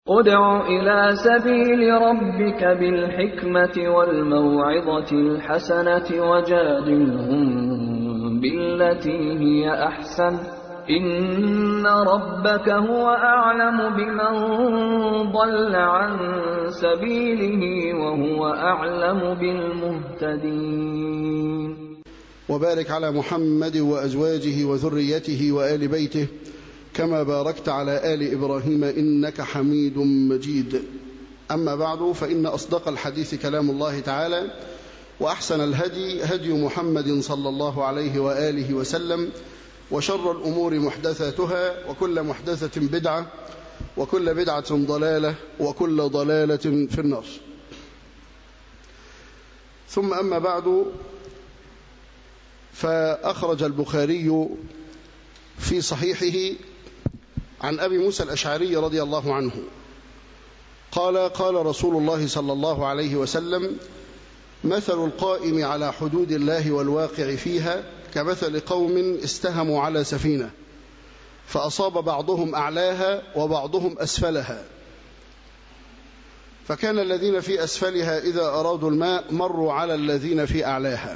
ادع إلى سبيل ربك بالحكمة والموعظة الحسنة وجادلهم بالتي هي أحسن إن ربك هو أعلم بمن ضل عن سبيله وهو أعلم بالمهتدين وبارك على محمد وأزواجه وذريته وآل بيته كما باركت على آل إبراهيم إنك حميد مجيد أما بعد فإن أصدق الحديث كلام الله تعالى وأحسن الهدي هدي محمد صلى الله عليه وآله وسلم وشر الأمور محدثاتها وكل محدثة بدعة وكل بدعة ضلالة وكل ضلالة في النار ثم أما بعد فأخرج البخاري في صحيحه عن أبي موسى الأشعري رضي الله عنه قال قال رسول الله صلى الله عليه وسلم مثل القائم على حدود الله والواقع فيها كمثل قوم استهموا على سفينة فأصاب بعضهم أعلاها وبعضهم أسفلها فكان الذين في أسفلها إذا أرادوا الماء مروا على الذين في أعلاها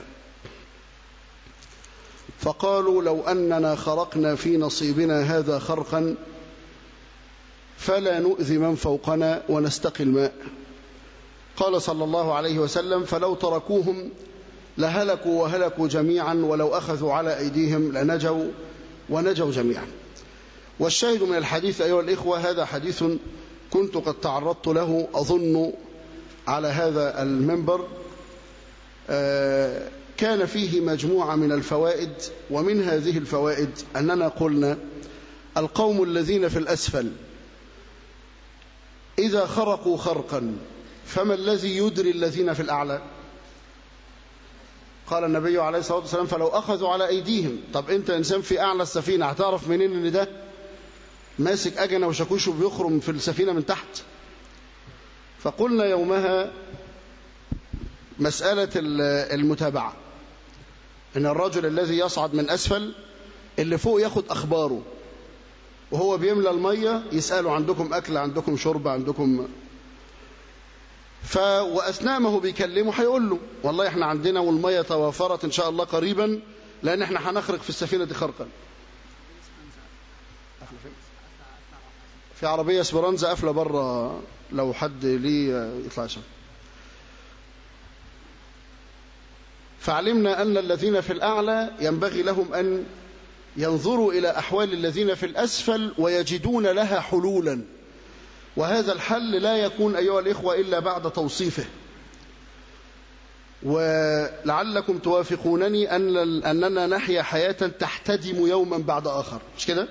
فقالوا لو أننا خرقنا في نصيبنا هذا خرقا فلا نؤذي من فوقنا ونستقي الماء قال صلى الله عليه وسلم فلو تركوهم لهلكوا وهلكوا جميعا ولو أخذوا على أيديهم لنجوا ونجوا جميعا والشاهد من الحديث أيها الإخوة هذا حديث كنت قد تعرضت له أظن على هذا المنبر كان فيه مجموعة من الفوائد ومن هذه الفوائد أننا قلنا القوم الذين في الأسفل إذا خرقوا خرقا فما الذي يدري الذين في الأعلى قال النبي عليه الصلاة والسلام فلو أخذوا على أيديهم طب أنت إنسان في أعلى السفينة هتعرف منين إن ده ماسك أجنة وشاكوش وبيخرم في السفينة من تحت فقلنا يومها مسألة المتابعة إن الرجل الذي يصعد من أسفل اللي فوق ياخد أخباره وهو بيملى المية يسأله عندكم أكل عندكم شرب عندكم ف واثناء ما هو بيكلمه هيقول له والله احنا عندنا والميه توافرت ان شاء الله قريبا لان احنا هنخرق في السفينه دي خرقا في عربيه اسبرانزا قافله بره لو حد ليه يطلع يشوف فعلمنا ان الذين في الاعلى ينبغي لهم ان ينظروا الى احوال الذين في الاسفل ويجدون لها حلولا وهذا الحل لا يكون أيها الإخوة إلا بعد توصيفه ولعلكم توافقونني أن أننا نحيا حياة تحتدم يوما بعد آخر مش كده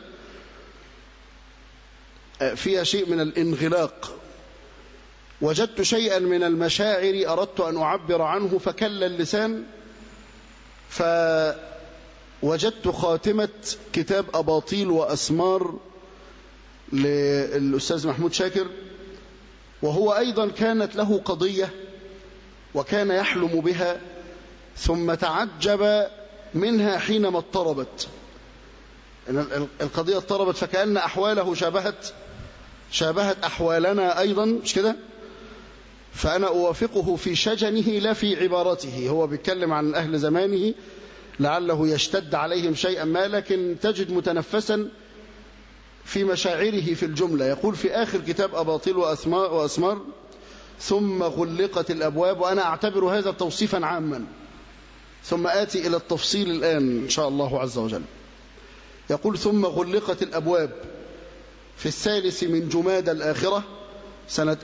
فيها شيء من الانغلاق وجدت شيئا من المشاعر أردت أن أعبر عنه فكل اللسان فوجدت خاتمة كتاب أباطيل وأسمار للأستاذ محمود شاكر وهو أيضا كانت له قضية وكان يحلم بها ثم تعجب منها حينما اضطربت القضية اضطربت فكأن أحواله شابهت شابهت أحوالنا أيضا مش كده فأنا أوافقه في شجنه لا في عبارته هو بيتكلم عن أهل زمانه لعله يشتد عليهم شيئا ما لكن تجد متنفسا في مشاعره في الجملة يقول في آخر كتاب أباطيل وأسمار, وأسمار ثم غلقت الأبواب وأنا أعتبر هذا توصيفا عاما ثم آتي إلى التفصيل الآن إن شاء الله عز وجل يقول ثم غلقت الأبواب في الثالث من جماد الآخرة سنة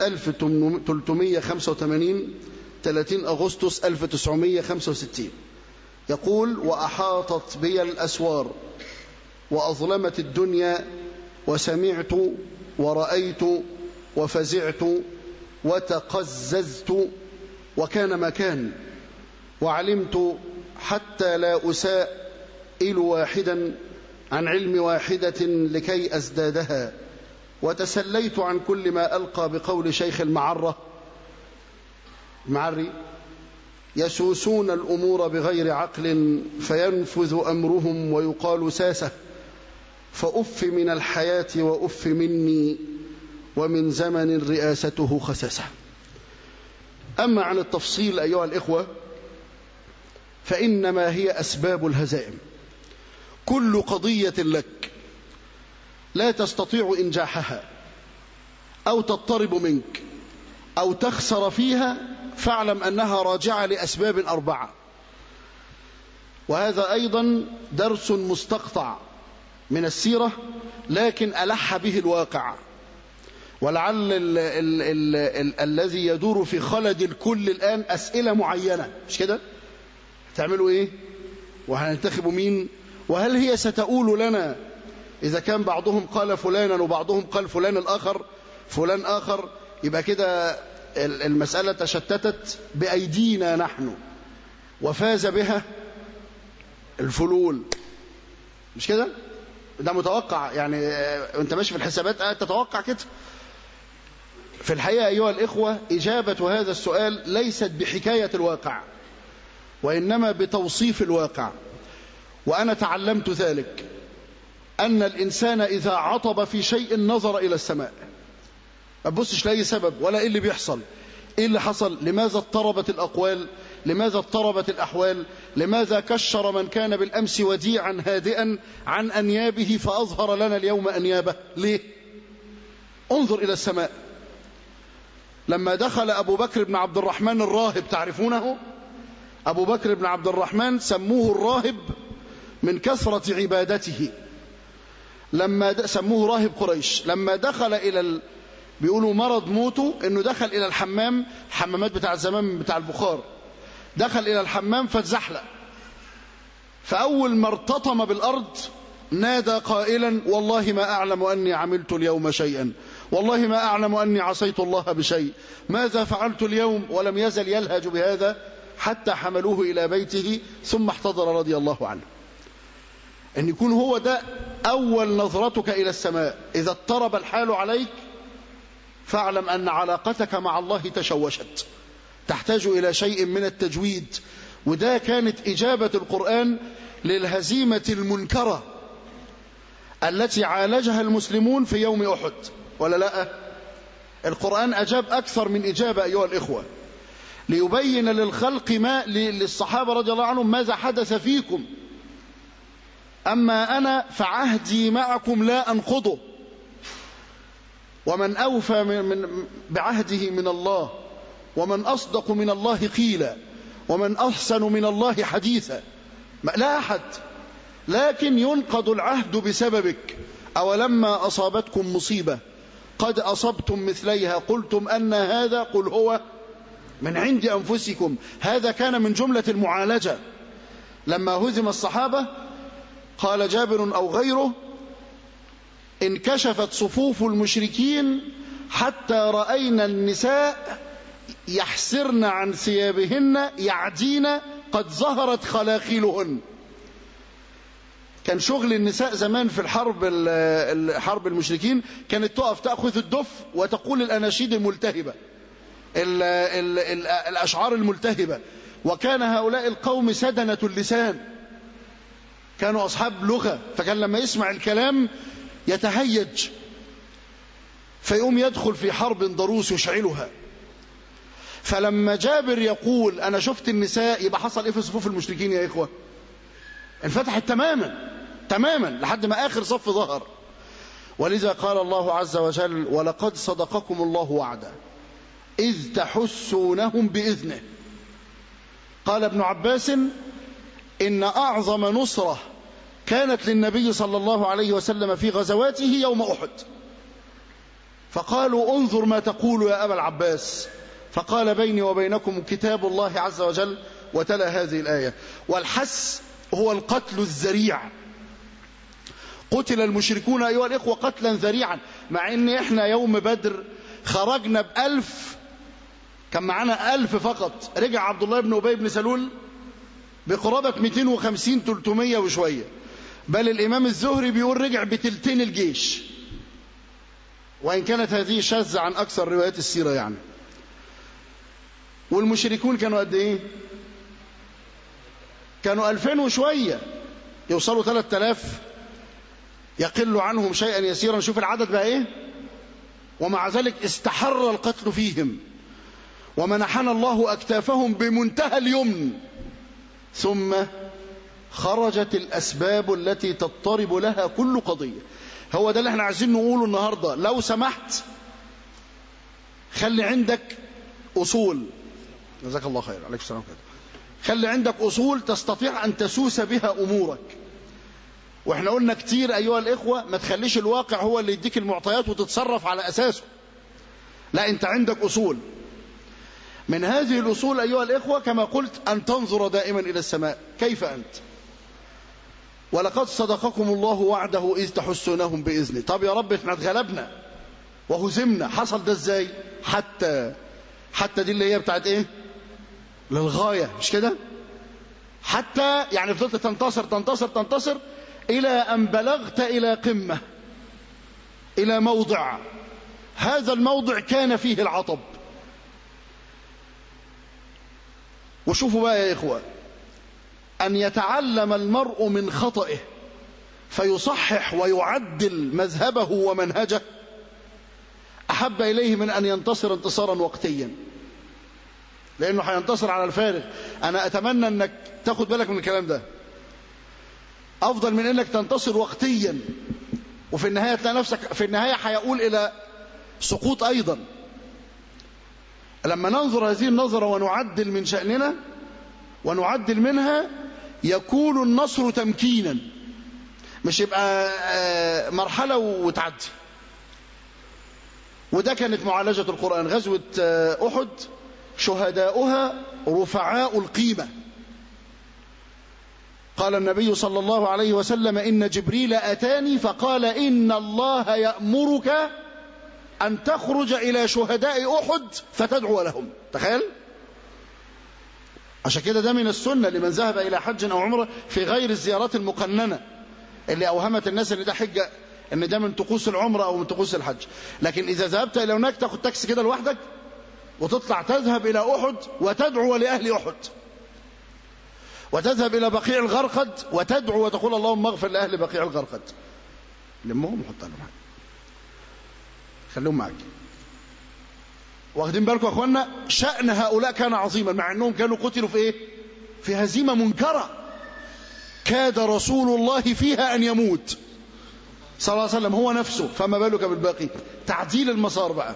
1385 30 أغسطس 1965 يقول وأحاطت بي الأسوار وأظلمت الدنيا وسمعت ورأيت وفزعت وتقززت وكان ما كان وعلمت حتى لا أسائل واحدا عن علم واحدة لكي أزدادها وتسليت عن كل ما ألقى بقول شيخ المعرة معري يسوسون الأمور بغير عقل فينفذ أمرهم ويقال ساسة فأف من الحياة وأف مني ومن زمن رئاسته خساسة أما عن التفصيل أيها الإخوة فإنما هي أسباب الهزائم كل قضية لك لا تستطيع إنجاحها أو تضطرب منك أو تخسر فيها فاعلم أنها راجعة لأسباب أربعة وهذا أيضا درس مستقطع من السيرة لكن ألح به الواقع ولعل ال ال ال ال الذي يدور في خلد الكل الآن أسئلة معينة مش كده تعملوا إيه وهننتخبوا مين وهل هي ستؤول لنا إذا كان بعضهم قال فلانا وبعضهم قال فلان الآخر فلان آخر يبقى كده المسألة تشتتت بأيدينا نحن وفاز بها الفلول مش كده ده متوقع يعني انت ماشي في الحسابات قاعد تتوقع كده في الحقيقة أيها الإخوة إجابة هذا السؤال ليست بحكاية الواقع وإنما بتوصيف الواقع وأنا تعلمت ذلك أن الإنسان إذا عطب في شيء نظر إلى السماء ما تبصش لأي سبب ولا إيه اللي بيحصل إيه اللي حصل لماذا اضطربت الأقوال لماذا اضطربت الأحوال لماذا كشر من كان بالأمس وديعا هادئا عن أنيابه فأظهر لنا اليوم أنيابه ليه انظر إلى السماء لما دخل أبو بكر بن عبد الرحمن الراهب تعرفونه أبو بكر بن عبد الرحمن سموه الراهب من كثرة عبادته لما سموه راهب قريش لما دخل إلى ال... بيقولوا مرض موته انه دخل الى الحمام الحمامات بتاع زمان بتاع البخار دخل الى الحمام فاتزحلق فاول ما ارتطم بالارض نادى قائلا والله ما اعلم اني عملت اليوم شيئا والله ما اعلم اني عصيت الله بشيء ماذا فعلت اليوم ولم يزل يلهج بهذا حتى حملوه الى بيته ثم احتضر رضي الله عنه ان يكون هو ده اول نظرتك الى السماء اذا اضطرب الحال عليك فاعلم أن علاقتك مع الله تشوشت تحتاج إلى شيء من التجويد وده كانت إجابة القرآن للهزيمة المنكرة التي عالجها المسلمون في يوم أحد ولا لا القرآن أجاب أكثر من إجابة أيها الإخوة ليبين للخلق ما للصحابة رضي الله عنهم ماذا حدث فيكم أما أنا فعهدي معكم لا أنقضه ومن أوفى من من بعهده من الله ومن أصدق من الله قيلا ومن أحسن من الله حديثا لا أحد لكن ينقض العهد بسببك أولما أصابتكم مصيبة قد أصبتم مثليها قلتم أن هذا قل هو من عند أنفسكم هذا كان من جملة المعالجة لما هزم الصحابة قال جابر أو غيره انكشفت صفوف المشركين حتى رأينا النساء يحسرن عن ثيابهن يعدين قد ظهرت خلاخيلهن كان شغل النساء زمان في الحرب حرب المشركين كانت تقف تأخذ الدف وتقول الأناشيد الملتهبة ال ال ال الأشعار الملتهبة وكان هؤلاء القوم سدنة اللسان كانوا أصحاب لغة فكان لما يسمع الكلام يتهيج فيقوم يدخل في حرب ضروس يشعلها فلما جابر يقول أنا شفت النساء يبقى حصل إيه في صفوف المشركين يا إخوة انفتحت تماما تماما لحد ما آخر صف ظهر ولذا قال الله عز وجل ولقد صدقكم الله وعدا إذ تحسونهم بإذنه قال ابن عباس إن أعظم نصرة كانت للنبي صلى الله عليه وسلم في غزواته يوم أحد فقالوا انظر ما تقول يا أبا العباس فقال بيني وبينكم كتاب الله عز وجل وتلا هذه الآية والحس هو القتل الذريع قتل المشركون أيها الإخوة قتلا ذريعا مع أن إحنا يوم بدر خرجنا بألف كان معانا ألف فقط رجع عبد الله بن أبي بن سلول بقرابة 250 300 وشوية بل الإمام الزهري بيقول رجع بتلتين الجيش وإن كانت هذه شاذة عن أكثر روايات السيرة يعني والمشركون كانوا قد إيه كانوا ألفين وشوية يوصلوا ثلاثة آلاف يقل عنهم شيئا يسيرا شوف العدد بقى إيه ومع ذلك استحر القتل فيهم ومنحنا الله أكتافهم بمنتهى اليمن ثم خرجت الأسباب التي تضطرب لها كل قضية هو ده اللي احنا عايزين نقوله النهاردة لو سمحت خلي عندك أصول جزاك الله خير عليك السلام عليكم خلي عندك أصول تستطيع أن تسوس بها أمورك واحنا قلنا كتير أيها الإخوة ما تخليش الواقع هو اللي يديك المعطيات وتتصرف على أساسه لا أنت عندك أصول من هذه الأصول أيها الإخوة كما قلت أن تنظر دائما إلى السماء كيف أنت ولقد صدقكم الله وعده إذ تحسونهم بإذنه طب يا رب احنا اتغلبنا وهزمنا حصل ده ازاي حتى حتى دي اللي هي بتاعت ايه للغاية مش كده حتى يعني فضلت تنتصر تنتصر تنتصر إلى أن بلغت إلى قمة إلى موضع هذا الموضع كان فيه العطب وشوفوا بقى يا إخوة أن يتعلم المرء من خطئه فيصحح ويعدل مذهبه ومنهجه أحب إليه من أن ينتصر انتصارا وقتيا لأنه هينتصر على الفارغ أنا أتمنى أنك تاخد بالك من الكلام ده أفضل من أنك تنتصر وقتيا وفي النهاية تلاقي نفسك في النهاية هيقول إلى سقوط أيضا لما ننظر هذه النظرة ونعدل من شأننا ونعدل منها يكون النصر تمكينا مش يبقى مرحلة وتعدي وده كانت معالجة القرآن غزوة أحد شهداؤها رفعاء القيمة قال النبي صلى الله عليه وسلم إن جبريل أتاني فقال إن الله يأمرك أن تخرج إلى شهداء أحد فتدعو لهم تخيل عشان كده ده من السنة لمن ذهب إلى حج أو عمره في غير الزيارات المقننة اللي أوهمت الناس أن ده حجة أن ده من طقوس العمرة أو من طقوس الحج لكن إذا ذهبت إلى هناك تاخد تاكسي كده لوحدك وتطلع تذهب إلى أحد وتدعو لأهل أحد وتذهب إلى بقيع الغرقد وتدعو وتقول اللهم اغفر لأهل بقيع الغرقد لمهم وحط لهم حاجة خليهم معك واخدين بالكم يا اخوانا شأن هؤلاء كان عظيما مع انهم كانوا قتلوا في ايه في هزيمة منكرة كاد رسول الله فيها ان يموت صلى الله عليه وسلم هو نفسه فما بالك بالباقي تعديل المسار بقى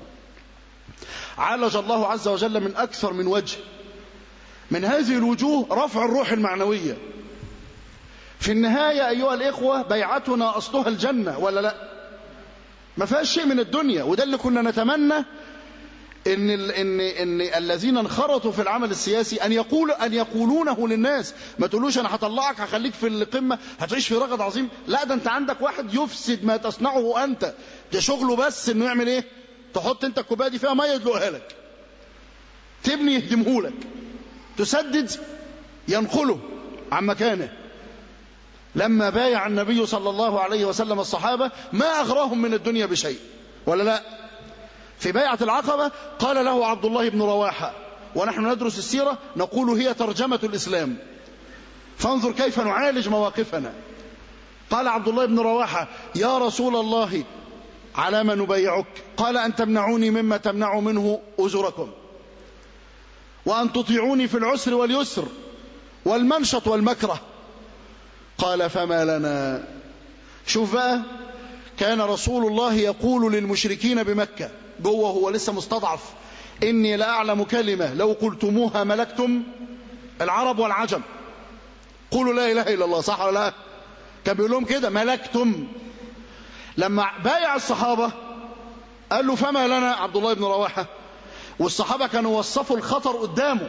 عالج الله عز وجل من اكثر من وجه من هذه الوجوه رفع الروح المعنوية في النهاية أيها الإخوة بيعتنا أصلها الجنة ولا لا ما فيهاش شيء من الدنيا وده اللي كنا نتمنى إن, ال إن, إن الذين انخرطوا في العمل السياسي أن, يقول أن يقولونه للناس ما تقولوش أنا هطلعك هخليك في القمة هتعيش في رغد عظيم لا ده أنت عندك واحد يفسد ما تصنعه أنت ده شغله بس إنه يعمل إيه تحط أنت الكوباية دي فيها مية يدلقها لك تبني يهدمه لك تسدد ينقله عن مكانه لما بايع النبي صلى الله عليه وسلم الصحابة ما أغراهم من الدنيا بشيء ولا لا في بيعة العقبة قال له عبد الله بن رواحة ونحن ندرس السيرة نقول هي ترجمة الإسلام فانظر كيف نعالج مواقفنا قال عبد الله بن رواحة يا رسول الله على ما نبايعك قال أن تمنعوني مما تمنع منه أجركم وأن تطيعوني في العسر واليسر والمنشط والمكره قال فما لنا شوف بقى كان رسول الله يقول للمشركين بمكة جوه هو لسه مستضعف إني لأعلم كلمة لو قلتموها ملكتم العرب والعجم قولوا لا إله إلا الله صح ولا لا كان بيقول لهم كده ملكتم لما بايع الصحابة قال له فما لنا عبد الله بن رواحة والصحابة كانوا وصفوا الخطر قدامه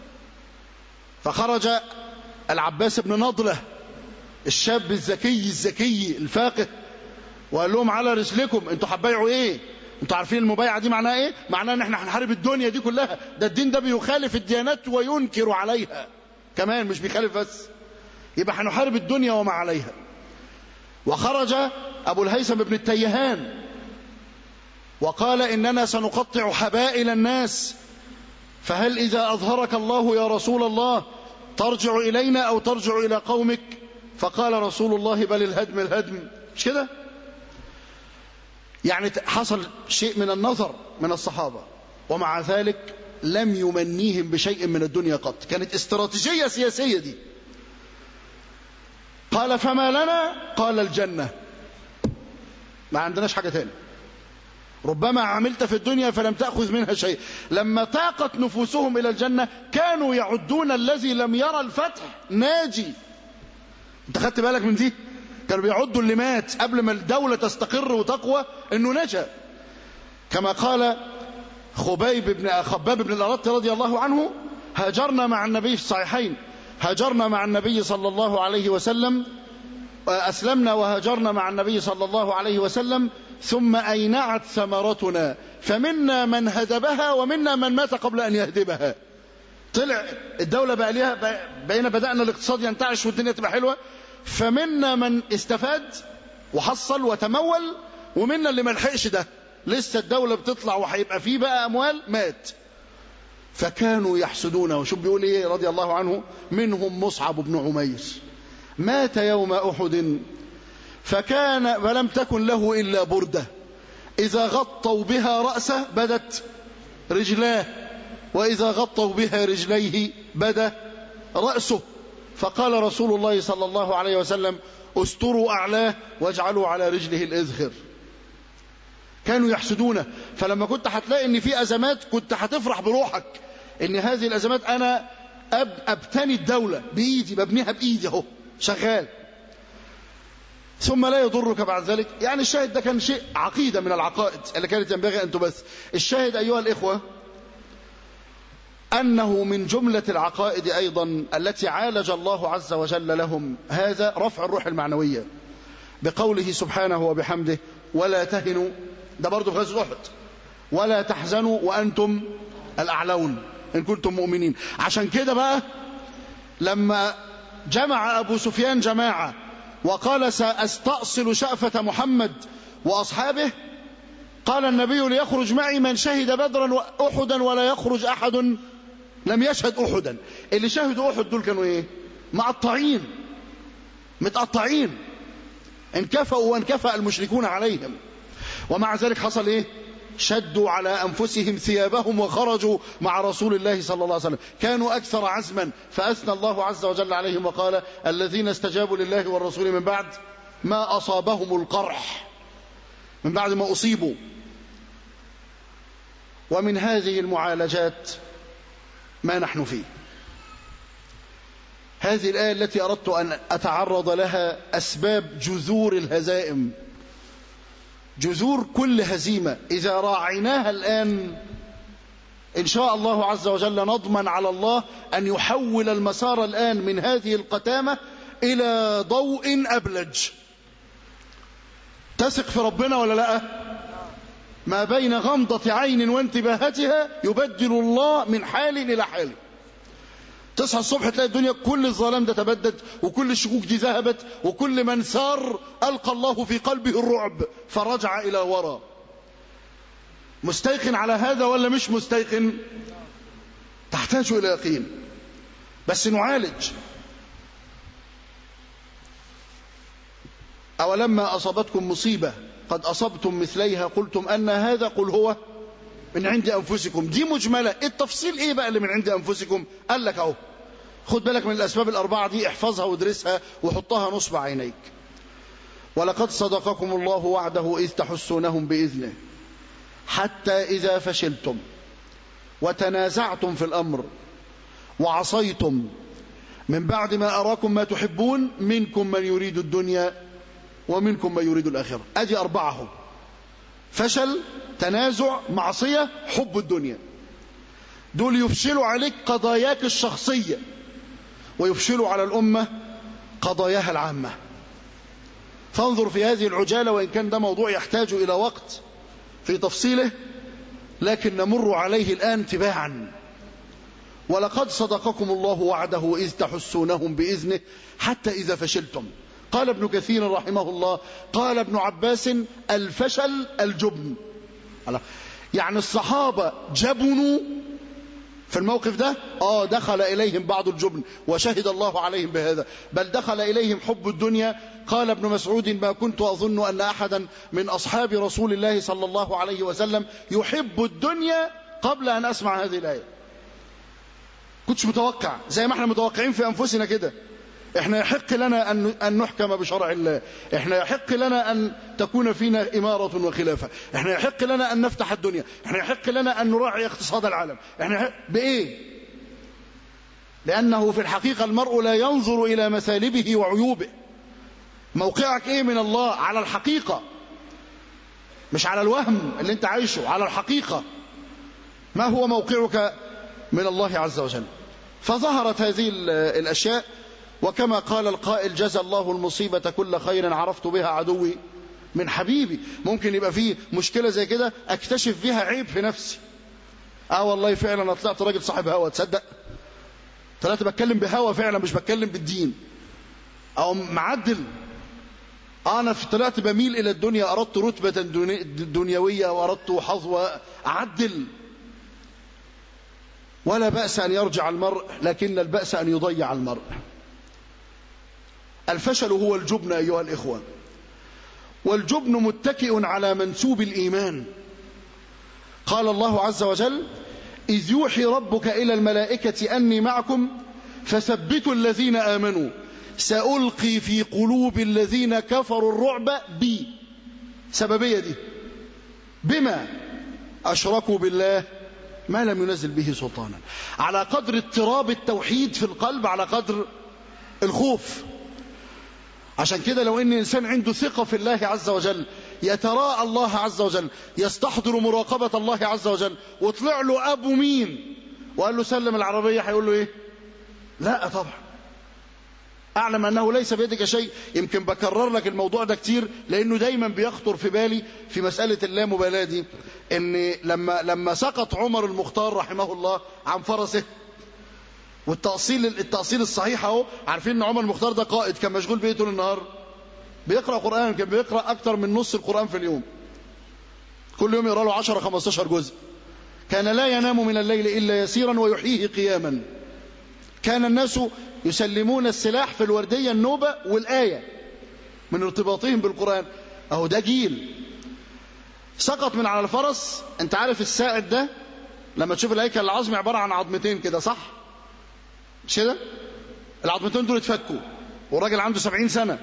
فخرج العباس بن نضلة الشاب الذكي الذكي الفاقه وقال لهم على رسلكم انتوا هتبايعوا ايه انتوا عارفين المبايعة دي معناها ايه معناها ان احنا هنحارب الدنيا دي كلها ده الدين ده بيخالف الديانات وينكر عليها كمان مش بيخالف بس يبقى هنحارب الدنيا وما عليها وخرج ابو الهيثم بن التيهان وقال إننا سنقطع حبائل الناس فهل إذا أظهرك الله يا رسول الله ترجع إلينا أو ترجع إلى قومك فقال رسول الله بل الهدم الهدم مش كده يعني حصل شيء من النظر من الصحابة ومع ذلك لم يمنيهم بشيء من الدنيا قط كانت استراتيجية سياسية دي قال فما لنا قال الجنة ما عندناش حاجة تاني ربما عملت في الدنيا فلم تأخذ منها شيء لما طاقت نفوسهم إلى الجنة كانوا يعدون الذي لم يرى الفتح ناجي انت خدت بالك من دي كانوا بيعدوا اللي مات قبل ما الدولة تستقر وتقوى انه نجا كما قال خبيب بن خباب بن الأرط رضي الله عنه هاجرنا مع النبي في الصحيحين هاجرنا مع النبي صلى الله عليه وسلم أسلمنا وهاجرنا مع النبي صلى الله عليه وسلم ثم أينعت ثمرتنا فمنا من هدبها ومنا من مات قبل أن يهدبها طلع الدولة بقى ليها بقينا بدأنا الاقتصاد ينتعش والدنيا تبقى حلوة فمنا من استفاد وحصل وتمول ومنا اللي ما لحقش ده لسه الدولة بتطلع وهيبقى فيه بقى أموال مات فكانوا يحسدونه وشوف بيقول ايه رضي الله عنه منهم مصعب بن عمير مات يوم أحد فكان فلم تكن له إلا بردة إذا غطوا بها رأسه بدت رجلاه وإذا غطوا بها رجليه بدا رأسه فقال رسول الله صلى الله عليه وسلم استروا أعلاه واجعلوا على رجله الإذخر كانوا يحسدونه فلما كنت هتلاقي ان في ازمات كنت هتفرح بروحك ان هذه الازمات انا أب ابتني الدولة بايدي ببنيها بايدي اهو شغال ثم لا يضرك بعد ذلك يعني الشاهد ده كان شيء عقيدة من العقائد اللي كانت ينبغي أن تبث الشاهد أيها الإخوة أنه من جملة العقائد أيضا التي عالج الله عز وجل لهم هذا رفع الروح المعنوية بقوله سبحانه وبحمده ولا تهنوا ده برضه في غزوة أحد ولا تحزنوا وأنتم الأعلون إن كنتم مؤمنين عشان كده بقى لما جمع أبو سفيان جماعة وقال سأستأصل شأفة محمد وأصحابه قال النبي ليخرج معي من شهد بدرا وأحدا ولا يخرج أحد لم يشهد أحدا اللي شهدوا أحد دول كانوا إيه مقطعين متقطعين انكفأوا وانكفأ المشركون عليهم ومع ذلك حصل إيه شدوا على أنفسهم ثيابهم وخرجوا مع رسول الله صلى الله عليه وسلم كانوا أكثر عزما فأثنى الله عز وجل عليهم وقال الذين استجابوا لله والرسول من بعد ما أصابهم القرح من بعد ما أصيبوا ومن هذه المعالجات ما نحن فيه هذه الآية التي أردت أن أتعرض لها أسباب جذور الهزائم جذور كل هزيمة إذا راعيناها الآن إن شاء الله عز وجل نضمن على الله أن يحول المسار الآن من هذه القتامة إلى ضوء أبلج تثق في ربنا ولا لا ما بين غمضة عين وانتباهتها يبدل الله من حال إلى حال تصحى الصبح تلاقي الدنيا كل الظلام ده تبدد وكل الشكوك دي ذهبت وكل من سار ألقى الله في قلبه الرعب فرجع إلى وراء مستيقن على هذا ولا مش مستيقن تحتاج إلى يقين بس نعالج أولما أصابتكم مصيبة قد أصبتم مثليها قلتم أن هذا قل هو من عند أنفسكم دي مجملة التفصيل إيه بقى اللي من عند أنفسكم قال لك أهو خد بالك من الأسباب الأربعة دي احفظها وادرسها وحطها نصب عينيك ولقد صدقكم الله وعده إذ تحسونهم بإذنه حتى إذا فشلتم وتنازعتم في الأمر وعصيتم من بعد ما أراكم ما تحبون منكم من يريد الدنيا ومنكم من يريد الآخرة أدي أربعة فشل تنازع معصية حب الدنيا دول يفشلوا عليك قضاياك الشخصية ويفشلوا على الأمة قضاياها العامة فانظر في هذه العجالة وإن كان ده موضوع يحتاج إلى وقت في تفصيله لكن نمر عليه الآن تباعا ولقد صدقكم الله وعده إذ تحسونهم بإذنه حتى إذا فشلتم قال ابن كثير رحمه الله قال ابن عباس الفشل الجبن يعني الصحابة جبنوا في الموقف ده آه دخل إليهم بعض الجبن وشهد الله عليهم بهذا بل دخل إليهم حب الدنيا قال ابن مسعود ما كنت أظن أن أحدا من أصحاب رسول الله صلى الله عليه وسلم يحب الدنيا قبل أن أسمع هذه الآية كنتش متوقع زي ما احنا متوقعين في أنفسنا كده احنا يحق لنا أن أن نحكم بشرع الله احنا يحق لنا أن تكون فينا إمارة وخلافة احنا يحق لنا أن نفتح الدنيا احنا يحق لنا أن نراعي اقتصاد العالم احنا يحق بإيه لأنه في الحقيقة المرء لا ينظر إلى مثالبه وعيوبه موقعك ايه من الله على الحقيقة مش على الوهم اللي انت عايشه على الحقيقة ما هو موقعك من الله عز وجل فظهرت هذه الأشياء وكما قال القائل جزى الله المصيبة كل خير عرفت بها عدوي من حبيبي ممكن يبقى فيه مشكلة زي كده اكتشف فيها عيب في نفسي اه والله فعلا انا طلعت راجل صاحب هوى تصدق طلعت بتكلم بهوى فعلا مش بتكلم بالدين او معدل انا طلعت بميل الى الدنيا اردت رتبة دنيوية واردت حظوة اعدل ولا بأس ان يرجع المرء لكن البأس ان يضيع المرء الفشل هو الجبن أيها الإخوة والجبن متكئ على منسوب الإيمان قال الله عز وجل إذ يوحي ربك إلى الملائكة أني معكم فثبتوا الذين آمنوا سألقي في قلوب الذين كفروا الرعب بي سببية دي بما أشركوا بالله ما لم ينزل به سلطانا على قدر اضطراب التوحيد في القلب على قدر الخوف عشان كده لو ان الانسان عنده ثقه في الله عز وجل يتراءى الله عز وجل يستحضر مراقبه الله عز وجل وطلع له ابو مين وقال له سلم العربيه هيقول له ايه لا طبعا اعلم انه ليس بيدك شيء يمكن بكرر لك الموضوع ده كتير لانه دايما بيخطر في بالي في مساله اللامبالاه دي ان لما لما سقط عمر المختار رحمه الله عن فرسه والتأصيل التأصيل الصحيح اهو عارفين ان عمر المختار ده قائد كان مشغول بايه طول النهار بيقرأ قرآن كان بيقرأ أكتر من نص القرآن في اليوم كل يوم يقرأ له 10 15 جزء كان لا ينام من الليل إلا يسيرا ويحييه قياما كان الناس يسلمون السلاح في الوردية النوبة والآية من ارتباطهم بالقرآن أهو ده جيل سقط من على الفرس انت عارف الساعد ده لما تشوف الهيكل العظمي عبارة عن عظمتين كده صح مش كده العظمتين دول اتفكوا والراجل عنده سبعين سنة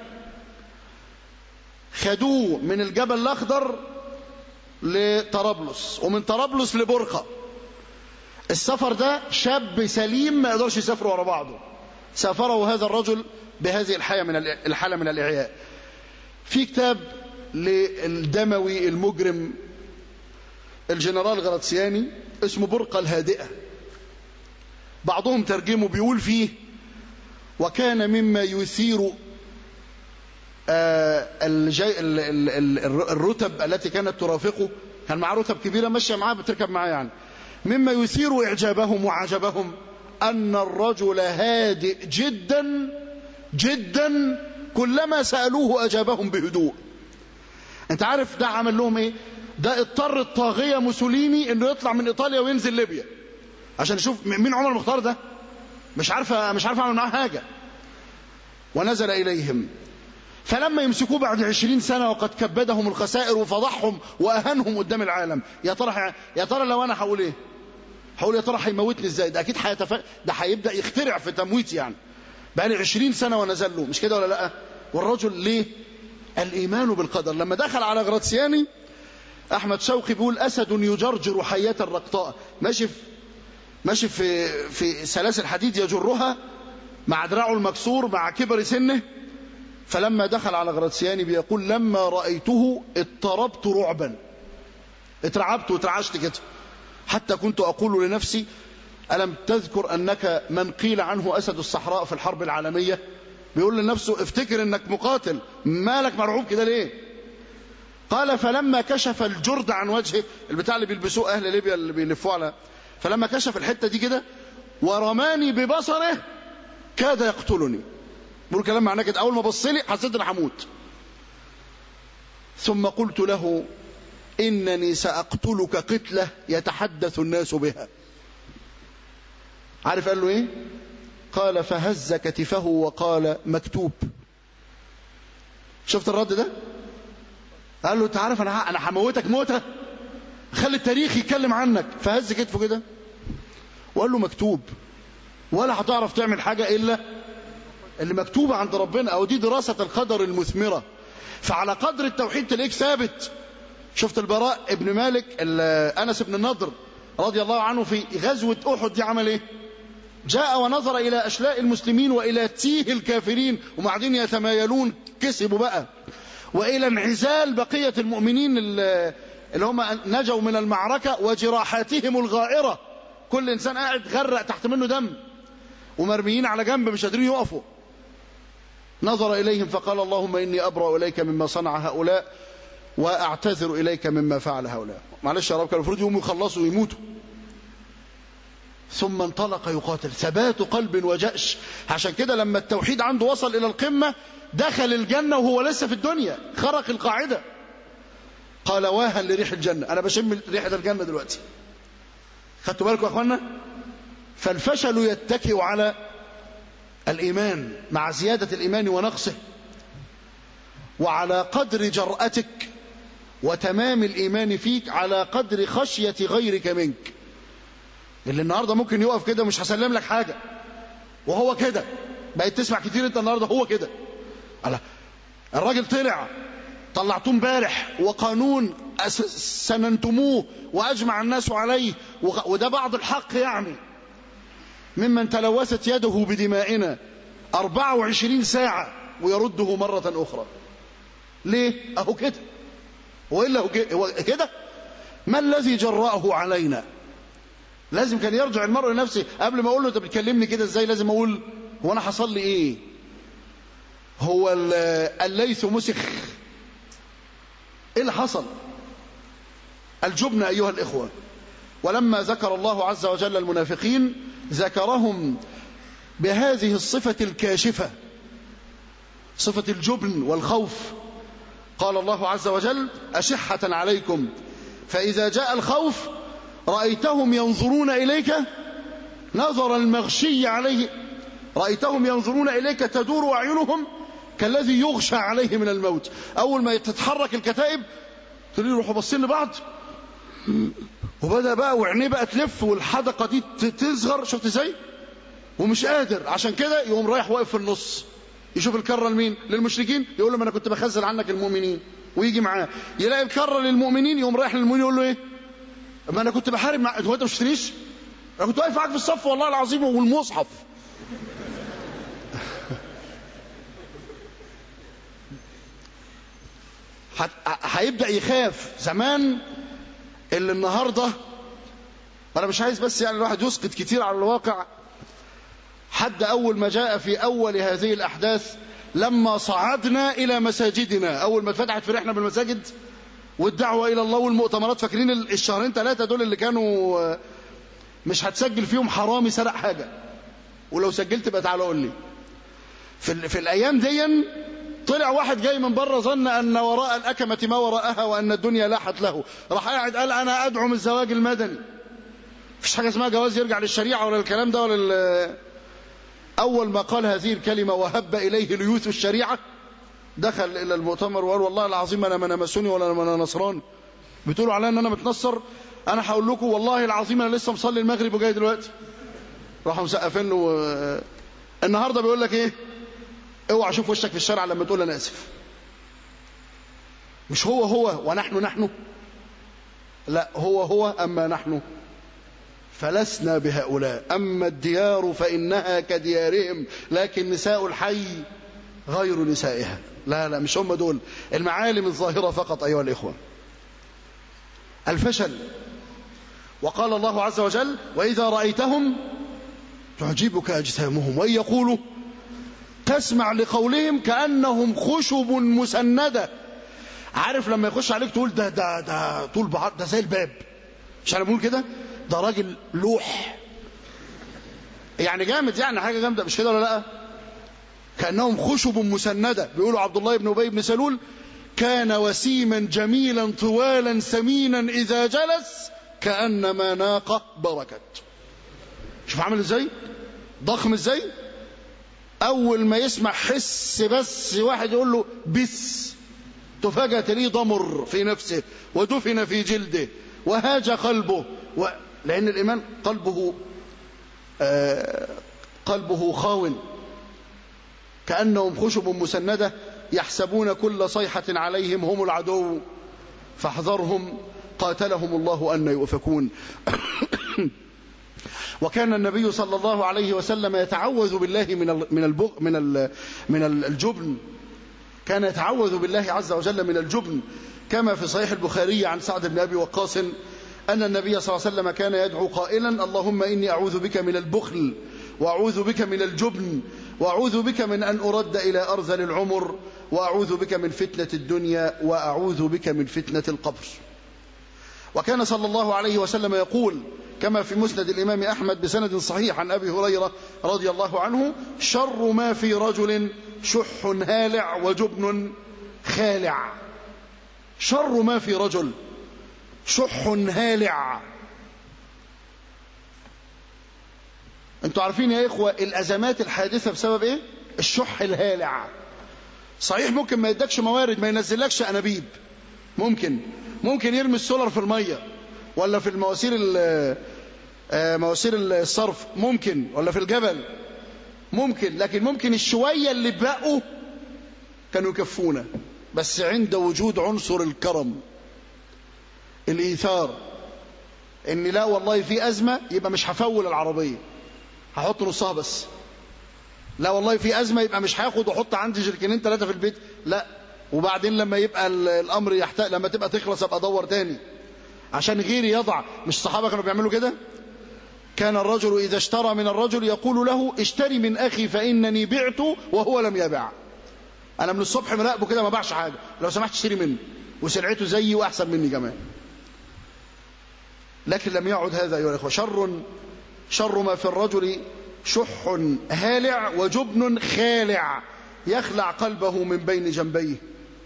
خدوه من الجبل الأخضر لطرابلس ومن طرابلس لبرقة السفر ده شاب سليم ما يقدرش يسافر ورا بعضه سافره هذا الرجل بهذه الحالة من الحالة من الإعياء في كتاب للدموي المجرم الجنرال غراتسياني اسمه برقة الهادئة بعضهم ترجمه بيقول فيه وكان مما يثير الرتب التي كانت ترافقه كان معاه رتب كبيرة ماشية معاه بتركب معاه يعني مما يثير إعجابهم وعجبهم أن الرجل هادئ جدا جدا كلما سألوه أجابهم بهدوء انت عارف ده عمل لهم ايه ده اضطر الطاغية موسوليني انه يطلع من ايطاليا وينزل ليبيا عشان يشوف مين عمر المختار ده مش عارفه مش عارف اعمل معاه حاجه ونزل اليهم فلما يمسكوه بعد عشرين سنة وقد كبدهم الخسائر وفضحهم وأهانهم قدام العالم يا ترى يا ترى لو أنا هقول إيه؟ هقول يا ترى هيموتني إزاي؟ ده أكيد هيتف... ده هيبدأ يخترع في تمويتي يعني. بقى لي 20 سنة ونزل له مش كده ولا لأ؟ والرجل ليه؟ الإيمان بالقدر لما دخل على غراتسياني أحمد شوقي بيقول أسد يجرجر حياة الرقطاء ماشي في ماشي في في سلاسل حديد يجرها مع دراعه المكسور مع كبر سنه فلما دخل على غراتسياني بيقول لما رأيته اضطربت رعبا اترعبت واترعشت كده حتى كنت أقول لنفسي ألم تذكر أنك من قيل عنه أسد الصحراء في الحرب العالمية بيقول لنفسه افتكر أنك مقاتل مالك مرعوب كده ليه قال فلما كشف الجرد عن وجهه البتاع اللي بيلبسوه أهل ليبيا اللي بيلفوه على فلما كشف الحتة دي كده ورماني ببصره كاد يقتلني بقول كلام معناه كده أول ما بص لي حسيت اني هموت ثم قلت له إنني سأقتلك قتلة يتحدث الناس بها عارف قال له ايه قال فهز كتفه وقال مكتوب شفت الرد ده قال له انت عارف انا انا هموتك موته خلي التاريخ يتكلم عنك فهز كتفه كده وقال له مكتوب ولا هتعرف تعمل حاجه الا اللي مكتوبه عند ربنا او دي دراسه القدر المثمره فعلى قدر التوحيد تلاقيك ثابت شفت البراء ابن مالك انس بن النضر رضي الله عنه في غزوه احد دي عمل ايه جاء ونظر الى اشلاء المسلمين والى تيه الكافرين وبعدين يتمايلون كسبوا بقى والى انعزال بقيه المؤمنين اللي هم نجوا من المعركه وجراحاتهم الغائره كل انسان قاعد غرق تحت منه دم ومرميين على جنب مش قادرين يقفوا نظر إليهم فقال اللهم إني أبرأ إليك مما صنع هؤلاء وأعتذر إليك مما فعل هؤلاء معلش يا رب كان المفروض يقوموا يخلصوا ويموتوا ثم انطلق يقاتل ثبات قلب وجأش عشان كده لما التوحيد عنده وصل إلى القمة دخل الجنة وهو لسه في الدنيا خرق القاعدة قال واها لريح الجنة أنا بشم ريحة الجنة دلوقتي خدتوا بالكم يا أخوانا فالفشل يتكئ على الإيمان مع زيادة الإيمان ونقصه وعلى قدر جرأتك وتمام الإيمان فيك على قدر خشية غيرك منك اللي النهاردة ممكن يقف كده مش هسلم لك حاجة وهو كده بقيت تسمع كتير انت النهاردة هو كده الله الراجل طلع طلعتوه امبارح وقانون سننتموه واجمع الناس عليه وده بعض الحق يعني ممن تلوثت يده بدمائنا 24 ساعة ويرده مرة أخرى ليه؟ أهو كده وإلا هو كده ما الذي جرأه علينا لازم كان يرجع المرء لنفسه قبل ما أقول له أنت بتكلمني كده إزاي لازم أقول هو أنا حصل لي إيه هو الليث مسخ إيه اللي حصل الجبن أيها الإخوة ولما ذكر الله عز وجل المنافقين ذكرهم بهذه الصفة الكاشفة صفة الجبن والخوف قال الله عز وجل أشحة عليكم فإذا جاء الخوف رأيتهم ينظرون إليك نظر المغشي عليه رأيتهم ينظرون إليك تدور أعينهم كالذي يغشى عليه من الموت أول ما تتحرك الكتائب تقول يروحوا باصين لبعض وبدأ بقى وعينيه بقى تلف والحدقة دي تصغر شفت ازاي ومش قادر عشان كده يقوم رايح واقف في النص يشوف الكرة لمين للمشركين يقول لهم انا كنت بخزل عنك المؤمنين ويجي معاه يلاقي الكرة للمؤمنين يقوم رايح للمؤمنين يقول له ايه ما انا كنت بحارب مع هو انت مش شفتنيش انا كنت واقف معاك في الصف والله العظيم والمصحف هيبدأ يخاف زمان اللي النهاردة أنا مش عايز بس يعني الواحد يسقط كتير على الواقع حد أول ما جاء في أول هذه الأحداث لما صعدنا إلى مساجدنا أول ما اتفتحت فرحنا بالمساجد والدعوة إلى الله والمؤتمرات فاكرين الشهرين ثلاثة دول اللي كانوا مش هتسجل فيهم حرامي سرق حاجة ولو سجلت بقى تعالى قول لي في, في الأيام دي طلع واحد جاي من بره ظن أن وراء الأكمة ما وراءها وأن الدنيا لاحت له راح قاعد قال أنا أدعم الزواج المدني مفيش حاجة اسمها جواز يرجع للشريعة ولا الكلام ده ولا أول ما قال هذه الكلمة وهب إليه ليوث الشريعة دخل إلى المؤتمر وقال والله العظيم أنا ما مسوني ولا أنا نصراني بتقولوا عليا أن أنا متنصر أنا هقول لكم والله العظيم أنا لسه مصلي المغرب وجاي دلوقتي راحوا مسقفين له النهارده بيقول لك إيه اوعى اشوف وشك في الشارع لما تقول انا اسف مش هو هو ونحن نحن لا هو هو اما نحن فلسنا بهؤلاء اما الديار فانها كديارهم لكن نساء الحي غير نسائها لا لا مش هم دول المعالم الظاهره فقط ايها الاخوه الفشل وقال الله عز وجل واذا رايتهم تعجبك اجسامهم وان يقولوا تسمع لقولهم كأنهم خشب مسندة عارف لما يخش عليك تقول ده ده ده طول بعض ده زي الباب مش انا بقول كده ده راجل لوح يعني جامد يعني حاجه جامده مش كده ولا لا كانهم خشب مسنده بيقولوا عبد الله بن ابي بن سلول كان وسيما جميلا طوالا سمينا اذا جلس كانما ناقه بركت شوف عامل ازاي ضخم ازاي اول ما يسمع حس بس واحد يقول له بس تفاجأ تلاقيه ضمر في نفسه ودفن في جلده وهاج قلبه و... لأن الإيمان قلبه آه قلبه خاون كأنهم خشب مسندة يحسبون كل صيحة عليهم هم العدو فاحذرهم قاتلهم الله أن يؤفكون وكان النبي صلى الله عليه وسلم يتعوذ بالله من من البغ من ال من الجبن كان يتعوذ بالله عز وجل من الجبن كما في صحيح البخاري عن سعد بن ابي وقاص ان النبي صلى الله عليه وسلم كان يدعو قائلا اللهم اني اعوذ بك من البخل واعوذ بك من الجبن واعوذ بك من ان ارد الى ارذل العمر واعوذ بك من فتنه الدنيا واعوذ بك من فتنه القبر وكان صلى الله عليه وسلم يقول كما في مسند الإمام أحمد بسند صحيح عن أبي هريرة رضي الله عنه شر ما في رجل شح هالع وجبن خالع شر ما في رجل شح هالع انتوا عارفين يا إخوة الأزمات الحادثة بسبب إيه الشح الهالع صحيح ممكن ما يدكش موارد ما ينزلكش أنابيب ممكن ممكن يرمي السولر في المية ولا في المواسير مواسير الصرف ممكن ولا في الجبل ممكن لكن ممكن الشوية اللي بقوا كانوا يكفونا بس عند وجود عنصر الكرم الإيثار إن لا والله في أزمة يبقى مش هفول العربية هحط نصها بس لا والله في أزمة يبقى مش هاخد وأحط عندي جركنين ثلاثة في البيت لا وبعدين لما يبقى الأمر يحتاج لما تبقى تخلص أبقى أدور تاني عشان غيري يضع مش الصحابة كانوا بيعملوا كده كان الرجل إذا اشترى من الرجل يقول له اشتري من أخي فإنني بعت وهو لم يبع أنا من الصبح مراقبه كده ما باعش حاجة لو سمحت اشتري مني وسلعته زيي وأحسن مني كمان لكن لم يعد هذا أيها الأخوة شر شر ما في الرجل شح هالع وجبن خالع يخلع قلبه من بين جنبيه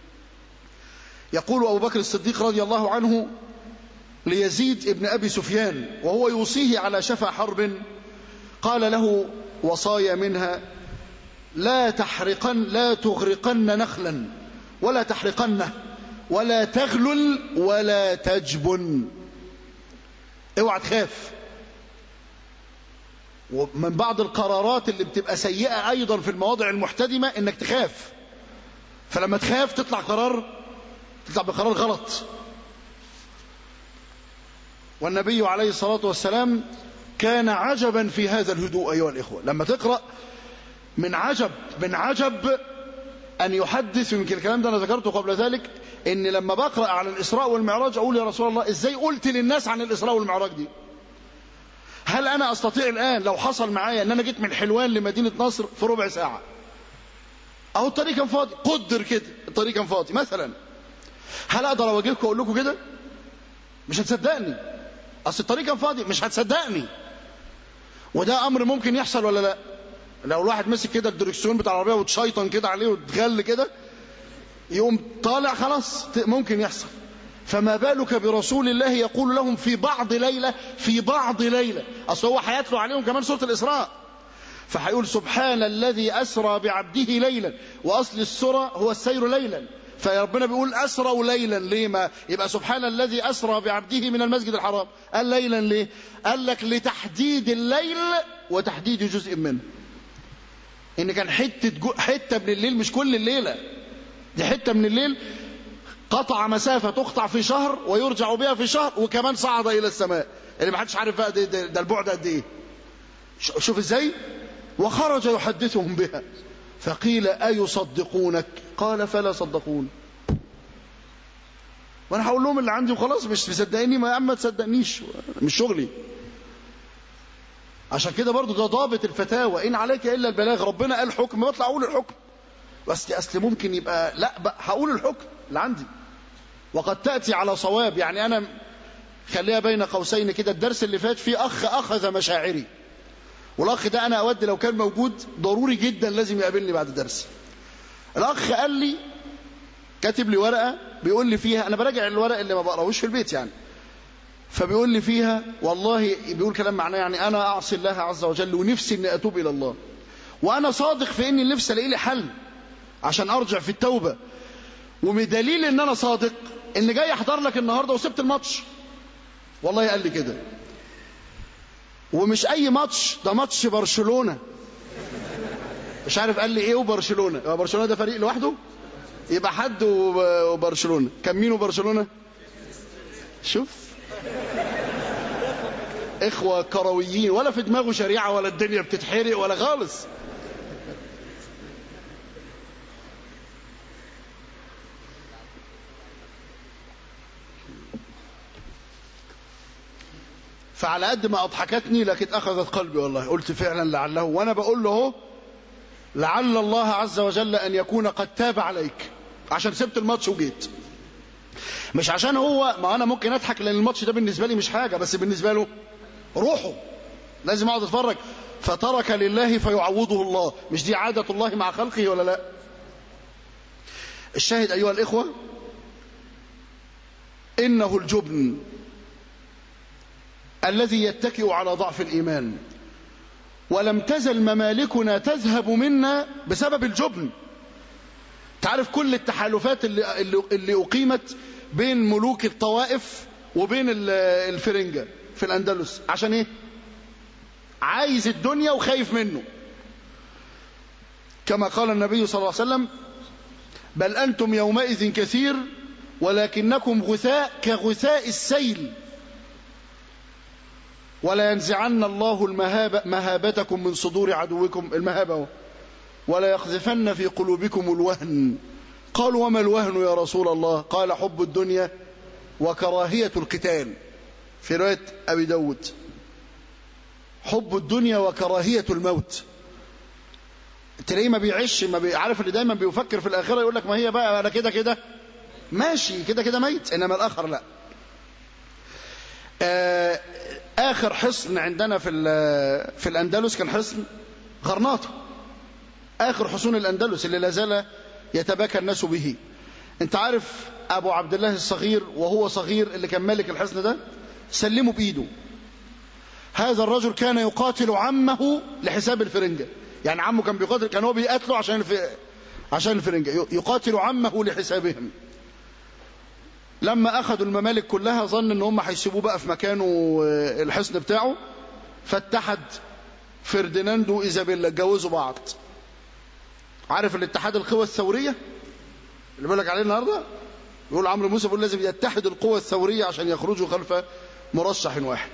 يقول أبو بكر الصديق رضي الله عنه ليزيد ابن أبي سفيان وهو يوصيه على شفا حرب قال له وصايا منها لا تحرقن لا تغرقن نخلا ولا تحرقنه ولا تغلل ولا تجبن اوعى تخاف ومن بعض القرارات اللي بتبقى سيئة أيضا في المواضع المحتدمة إنك تخاف فلما تخاف تطلع قرار تطلع بقرار غلط والنبي عليه الصلاة والسلام كان عجبا في هذا الهدوء أيها الإخوة لما تقرأ من عجب من عجب أن يحدث يمكن الكلام ده أنا ذكرته قبل ذلك إن لما بقرأ على الإسراء والمعراج أقول يا رسول الله إزاي قلت للناس عن الإسراء والمعراج دي هل أنا أستطيع الآن لو حصل معايا أن أنا جيت من حلوان لمدينة نصر في ربع ساعة أهو الطريق كان فاضي قدر كده الطريق كان فاضي مثلا هل أقدر أواجهكم أقول لكم كده مش هتصدقني أصل الطريق كان فاضي مش هتصدقني وده أمر ممكن يحصل ولا لا لو الواحد مسك كده الدركسيون بتاع العربية وتشيطن كده عليه وتغل كده يقوم طالع خلاص ممكن يحصل فما بالك برسول الله يقول لهم في بعض ليلة في بعض ليلة أصل هو هيتلو عليهم كمان سورة الإسراء فهيقول سبحان الذي أسرى بعبده ليلا وأصل السرى هو السير ليلا فربنا بيقول أسروا ليلا ليه ما يبقى سبحان الذي أسرى بعبده من المسجد الحرام قال ليلا ليه قال لك لتحديد الليل وتحديد جزء منه إن كان حتة, حتة من الليل مش كل الليلة دي حتة من الليل قطع مسافة تقطع في شهر ويرجع بها في شهر وكمان صعد إلى السماء اللي ما حدش عارف بقى ده, ده, ده البعد قد إيه شوف إزاي وخرج يحدثهم بها فقيل أيصدقونك قال فلا صدقون وانا هقول لهم اللي عندي وخلاص مش مصدقيني ما يا عم ما تصدقنيش مش شغلي عشان كده برضو ده ضابط الفتاوى ان عليك الا البلاغ ربنا قال حكم بطلع اقول الحكم بس اصل ممكن يبقى لا بقى هقول الحكم اللي عندي وقد تاتي على صواب يعني انا خليها بين قوسين كده الدرس اللي فات فيه اخ اخذ مشاعري والاخ ده انا اود لو كان موجود ضروري جدا لازم يقابلني بعد الدرس الاخ قال لي كاتب لي ورقه بيقول لي فيها انا براجع الورق اللي ما بقراهوش في البيت يعني فبيقول لي فيها والله بيقول كلام معناه يعني انا اعصي الله عز وجل ونفسي اني اتوب الى الله وانا صادق في اني نفسي الاقي لي حل عشان ارجع في التوبه وبدليل ان انا صادق ان جاي احضر لك النهارده وسبت الماتش والله قال لي كده ومش اي ماتش ده ماتش برشلونه مش عارف قال لي ايه وبرشلونه هو برشلونه ده فريق لوحده يبقى حد وبرشلونه كان مين وبرشلونه شوف اخوه كرويين ولا في دماغه شريعه ولا الدنيا بتتحرق ولا خالص فعلى قد ما اضحكتني لكن اخذت قلبي والله قلت فعلا لعله وانا بقول له اهو لعل الله عز وجل ان يكون قد تاب عليك عشان سبت الماتش وجيت مش عشان هو ما انا ممكن اضحك لان الماتش ده بالنسبه لي مش حاجه بس بالنسبه له روحه لازم اقعد اتفرج فترك لله فيعوضه الله مش دي عاده الله مع خلقه ولا لا الشاهد ايها الاخوه انه الجبن الذي يتكئ على ضعف الايمان ولم تزل ممالكنا تذهب منا بسبب الجبن تعرف كل التحالفات اللي, اللي, اللي أقيمت بين ملوك الطوائف وبين الفرنجة في الأندلس عشان إيه عايز الدنيا وخايف منه كما قال النبي صلى الله عليه وسلم بل أنتم يومئذ كثير ولكنكم غثاء كغثاء السيل ولا ينزعن الله المهابة مهابتكم من صدور عدوكم المهابة ولا يقذفن في قلوبكم الوهن قالوا وما الوهن يا رسول الله قال حب الدنيا وكراهية القتال في رواية أبي داود حب الدنيا وكراهية الموت تلاقيه ما بيعيش ما بيعرف اللي دايما بيفكر في الآخرة يقول لك ما هي بقى أنا كده كده ماشي كده كده ميت إنما الآخر لا آه آخر حصن عندنا في في الأندلس كان حصن غرناطة آخر حصون الأندلس اللي لازال يتباكى الناس به انت عارف أبو عبد الله الصغير وهو صغير اللي كان مالك الحصن ده سلمه بإيده هذا الرجل كان يقاتل عمه لحساب الفرنجة يعني عمه كان بيقاتل كان هو بيقاتله عشان الف... عشان الفرنجة يقاتل عمه لحسابهم لما أخذوا الممالك كلها ظن ان هم هيسيبوه بقى في مكانه الحصن بتاعه فاتحد فرديناند وإيزابيلا اتجوزوا بعض عارف الاتحاد القوى الثورية اللي بقول لك عليه النهارده يقول عمرو موسى بيقول لازم يتحد القوى الثورية عشان يخرجوا خلف مرشح واحد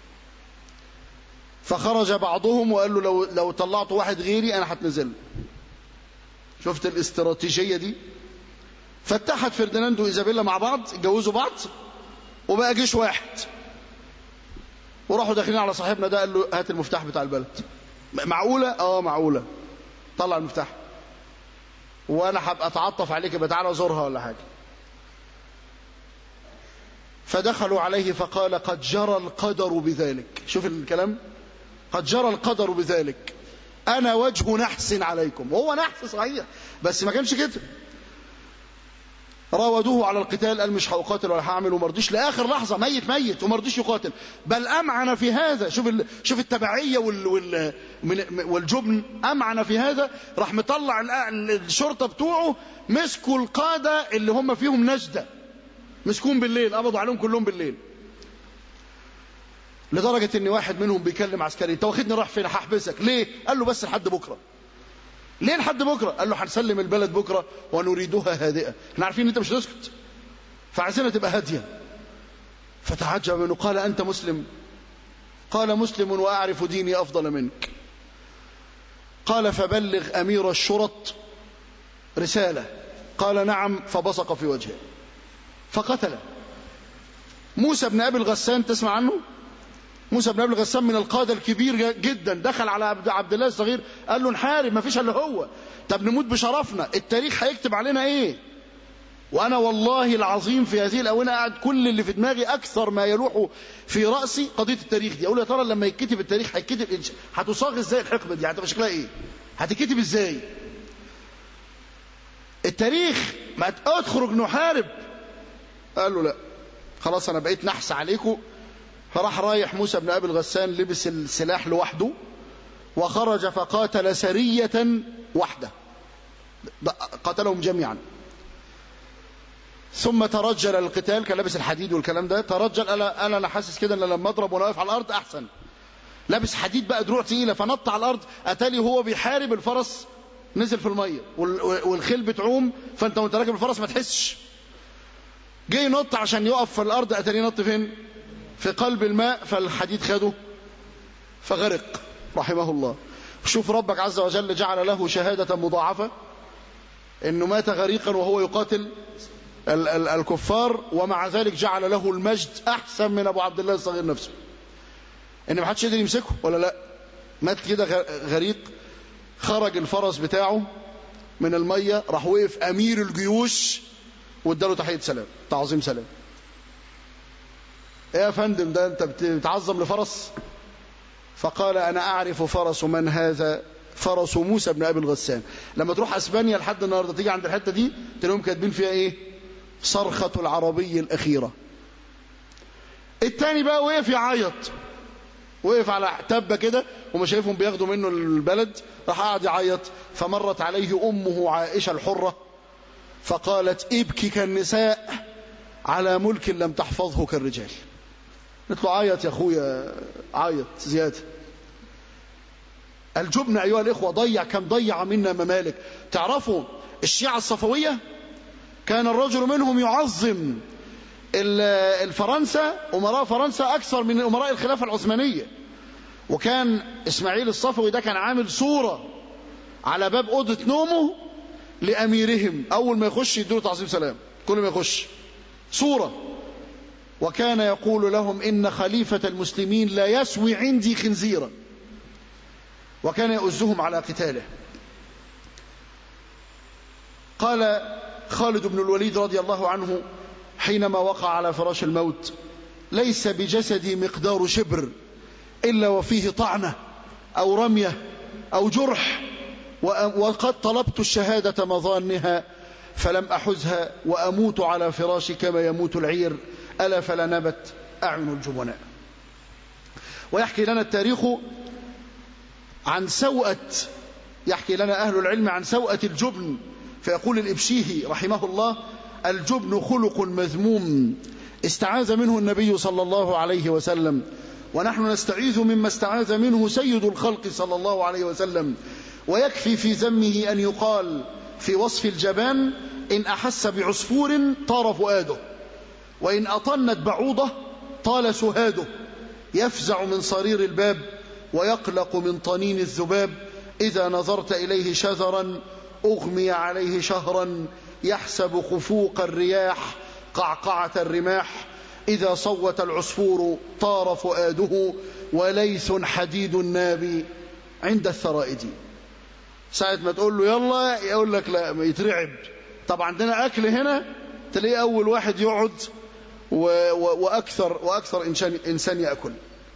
فخرج بعضهم وقال له لو لو طلعت واحد غيري انا هتنزل شفت الاستراتيجية دي فاتحد فرديناند وايزابيلا مع بعض اتجوزوا بعض وبقى جيش واحد وراحوا داخلين على صاحبنا ده قال له هات المفتاح بتاع البلد معقولة اه معقولة طلع المفتاح وانا هبقى اتعطف عليك يبقى تعالى زورها ولا حاجه فدخلوا عليه فقال قد جرى القدر بذلك شوف الكلام قد جرى القدر بذلك انا وجه نحس عليكم وهو نحس صحيح بس ما كانش كده راودوه على القتال قال مش هقاتل ولا هعمل وما رضيش لاخر لحظه ميت ميت وما رضيش يقاتل بل امعن في هذا شوف ال... شوف التبعيه وال... وال... من... والجبن امعن في هذا راح مطلع الشرطه بتوعه مسكوا القاده اللي هم فيهم نجده مسكون بالليل قبضوا عليهم كلهم بالليل لدرجه ان واحد منهم بيكلم عسكري انت واخدني رايح فين هحبسك ليه قال له بس لحد بكره ليه لحد بكره قال له هنسلم البلد بكره ونريدها هادئه احنا عارفين ان انت مش هتسكت فعايزينها تبقى هاديه فتعجب منه قال انت مسلم قال مسلم واعرف ديني افضل منك قال فبلغ امير الشرط رساله قال نعم فبصق في وجهه فقتله موسى بن ابي الغسان تسمع عنه موسى بن ابي الغسان من القاده الكبير جدا دخل على عبد الله الصغير قال له نحارب ما فيش الا هو طب نموت بشرفنا التاريخ هيكتب علينا ايه وانا والله العظيم في هذه الاونه قاعد كل اللي في دماغي اكثر ما يلوح في راسي قضيه التاريخ دي اقول يا ترى لما يتكتب التاريخ هيتكتب هتصاغ ازاي الحقبه دي هتبقى شكلها ايه هتتكتب ازاي التاريخ ما تخرج نحارب قال له لا خلاص انا بقيت نحس عليكم فراح رايح موسى بن أبي الغسان لبس السلاح لوحده وخرج فقاتل سرية وحده قتلهم جميعا ثم ترجل القتال كان لابس الحديد والكلام ده ترجل انا انا انا حاسس كده ان لما اضرب وانا واقف على الارض احسن لابس حديد بقى دروع تقيله فنط على الارض اتالي هو بيحارب الفرس نزل في الميه والخيل بتعوم فانت وانت راكب الفرس ما تحسش جه ينط عشان يقف في الارض اتالي نط فين في قلب الماء فالحديد خده فغرق رحمه الله شوف ربك عز وجل جعل له شهادة مضاعفة انه مات غريقا وهو يقاتل ال ال الكفار ومع ذلك جعل له المجد احسن من ابو عبد الله الصغير نفسه ان ما حدش يقدر يمسكه ولا لا مات كده غريق خرج الفرس بتاعه من المية راح وقف امير الجيوش واداله تحية سلام تعظيم سلام ايه يا فندم ده انت بتعظم لفرس فقال انا اعرف فرس من هذا فرس موسى بن ابي الغسان لما تروح اسبانيا لحد النهارده تيجي عند الحته دي تلاقيهم كاتبين فيها ايه صرخه العربي الاخيره التاني بقى وقف يعيط وقف على تبه كده وما شايفهم بياخدوا منه البلد راح قاعد يعيط فمرت عليه امه عائشه الحره فقالت ابكي كالنساء على ملك لم تحفظه كالرجال قلت له عيط يا اخويا عيط زياده الجبن ايها الاخوه ضيع كم ضيع منا ممالك تعرفوا الشيعه الصفويه كان الرجل منهم يعظم الفرنسا امراء فرنسا اكثر من امراء الخلافه العثمانيه وكان اسماعيل الصفوي ده كان عامل صوره على باب اوضه نومه لاميرهم اول ما يخش يديله تعظيم سلام كل ما يخش صوره وكان يقول لهم إن خليفة المسلمين لا يسوي عندي خنزيرا وكان يؤزهم على قتاله قال خالد بن الوليد رضي الله عنه حينما وقع على فراش الموت ليس بجسدي مقدار شبر إلا وفيه طعنة أو رمية أو جرح وقد طلبت الشهادة مظانها فلم أحزها وأموت على فراشي كما يموت العير ألا فلا نبت أعين الجبناء ويحكي لنا التاريخ عن سوءة يحكي لنا أهل العلم عن سوءة الجبن فيقول الإبشيهي رحمه الله الجبن خلق مذموم استعاذ منه النبي صلى الله عليه وسلم ونحن نستعيذ مما استعاذ منه سيد الخلق صلى الله عليه وسلم ويكفي في ذمه أن يقال في وصف الجبان إن أحس بعصفور طار فؤاده وإن أطنت بعوضة طال سهاده يفزع من صرير الباب ويقلق من طنين الذباب إذا نظرت إليه شذرا أغمي عليه شهرا يحسب خفوق الرياح قعقعة الرماح إذا صوت العصفور طار فؤاده وليث حديد الناب عند الثرائد ساعة ما تقول له يلا يقول لك لا يترعب طب عندنا أكل هنا تلاقيه أول واحد يقعد و و وأكثر, وأكثر إنسان, إنسان يأكل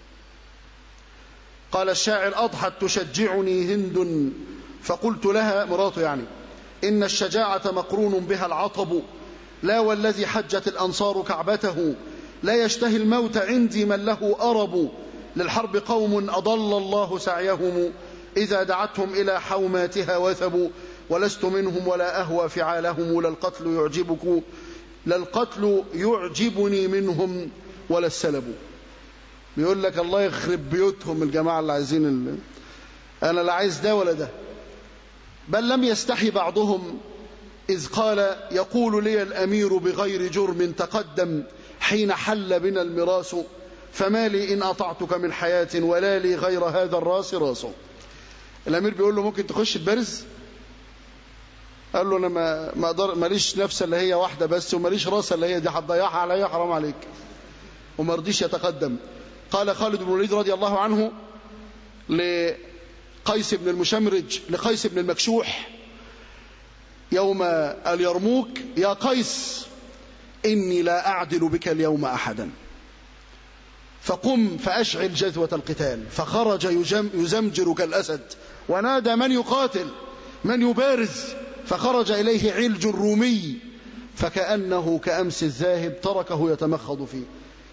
قال الشاعر أضحت تشجعني هند فقلت لها مراته يعني إن الشجاعة مقرون بها العطب لا والذي حجت الأنصار كعبته لا يشتهي الموت عندي من له أرب للحرب قوم أضل الله سعيهم إذا دعتهم إلى حوماتها وثبوا ولست منهم ولا أهوى فعالهم لا القتل يعجبك لا القتل يعجبني منهم ولا السلب بيقول لك الله يخرب بيوتهم الجماعة اللي عايزين اللي أنا لا عايز ده ولا ده بل لم يستحي بعضهم إذ قال يقول لي الأمير بغير جرم تقدم حين حل بنا المراس فما لي إن أطعتك من حياة ولا لي غير هذا الراس راس الأمير بيقول له ممكن تخش تبرز قال له أنا ما ما أقدر ماليش نفس اللي هي واحدة بس وماليش راس اللي هي دي هتضيعها عليا حرام عليك وما رضيش يتقدم قال خالد بن الوليد رضي الله عنه لقيس بن المشمرج لقيس بن المكشوح يوم اليرموك يا قيس إني لا أعدل بك اليوم أحدا فقم فأشعل جذوة القتال فخرج يجم يزمجر كالأسد ونادى من يقاتل من يبارز فخرج إليه علج رومي فكأنه كأمس الذاهب تركه يتمخض فيه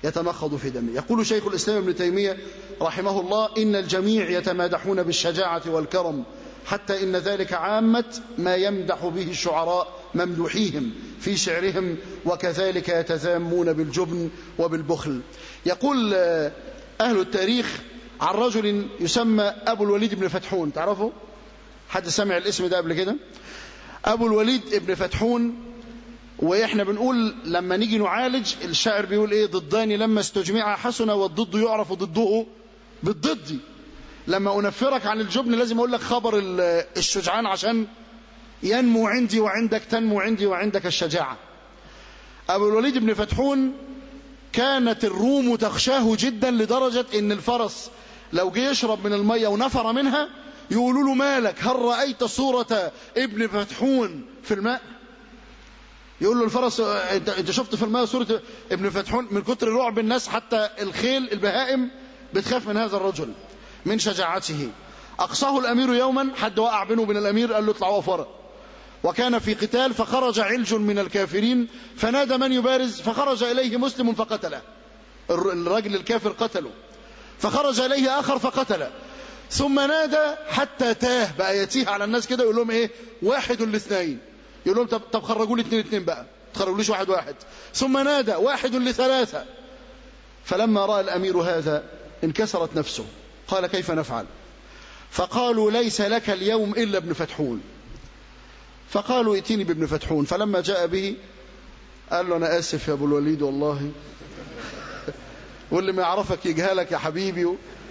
يتمخض في دمه يقول شيخ الإسلام ابن تيمية رحمه الله إن الجميع يتمادحون بالشجاعة والكرم حتى إن ذلك عامة ما يمدح به الشعراء ممدوحيهم في شعرهم وكذلك يتذامون بالجبن وبالبخل يقول أهل التاريخ عن رجل يسمى أبو الوليد بن فتحون تعرفه؟ حد سمع الاسم ده قبل كده؟ أبو الوليد بن فتحون وإحنا بنقول لما نيجي نعالج الشاعر بيقول إيه ضدان لما استجمع حسن والضد يعرف ضده بالضد لما أنفرك عن الجبن لازم أقول لك خبر الشجعان عشان ينمو عندي وعندك تنمو عندي وعندك الشجاعة أبو الوليد بن فتحون كانت الروم تخشاه جدا لدرجة ان الفرس لو جه يشرب من المية ونفر منها يقولوا له مالك هل رأيت صورة ابن فتحون في الماء يقول له الفرس انت, انت شفت في الماء صورة ابن فتحون من كتر رعب الناس حتى الخيل البهائم بتخاف من هذا الرجل من شجاعته أقصاه الأمير يوما حد وقع بينه وبين الأمير قال له اطلع وفرق وكان في قتال فخرج علج من الكافرين فنادى من يبارز فخرج إليه مسلم فقتله الرجل الكافر قتله فخرج إليه آخر فقتله ثم نادى حتى تاه بقى يتيه على الناس كده يقول لهم ايه واحد الاثنين يقول لهم طب, طب خرجوا لي اثنين اثنين بقى تخرجوا ليش واحد واحد ثم نادى واحد لثلاثة فلما رأى الأمير هذا انكسرت نفسه قال كيف نفعل فقالوا ليس لك اليوم إلا ابن فتحون فقالوا ائتني بابن فتحون فلما جاء به قال له أنا آسف يا أبو الوليد والله واللي ما يعرفك يجهلك يا حبيبي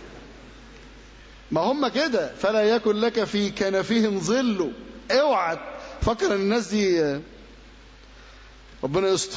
ما هم كده فلا يكن لك في كنفهم ظل اوعى فكر ان الناس دي ربنا يستر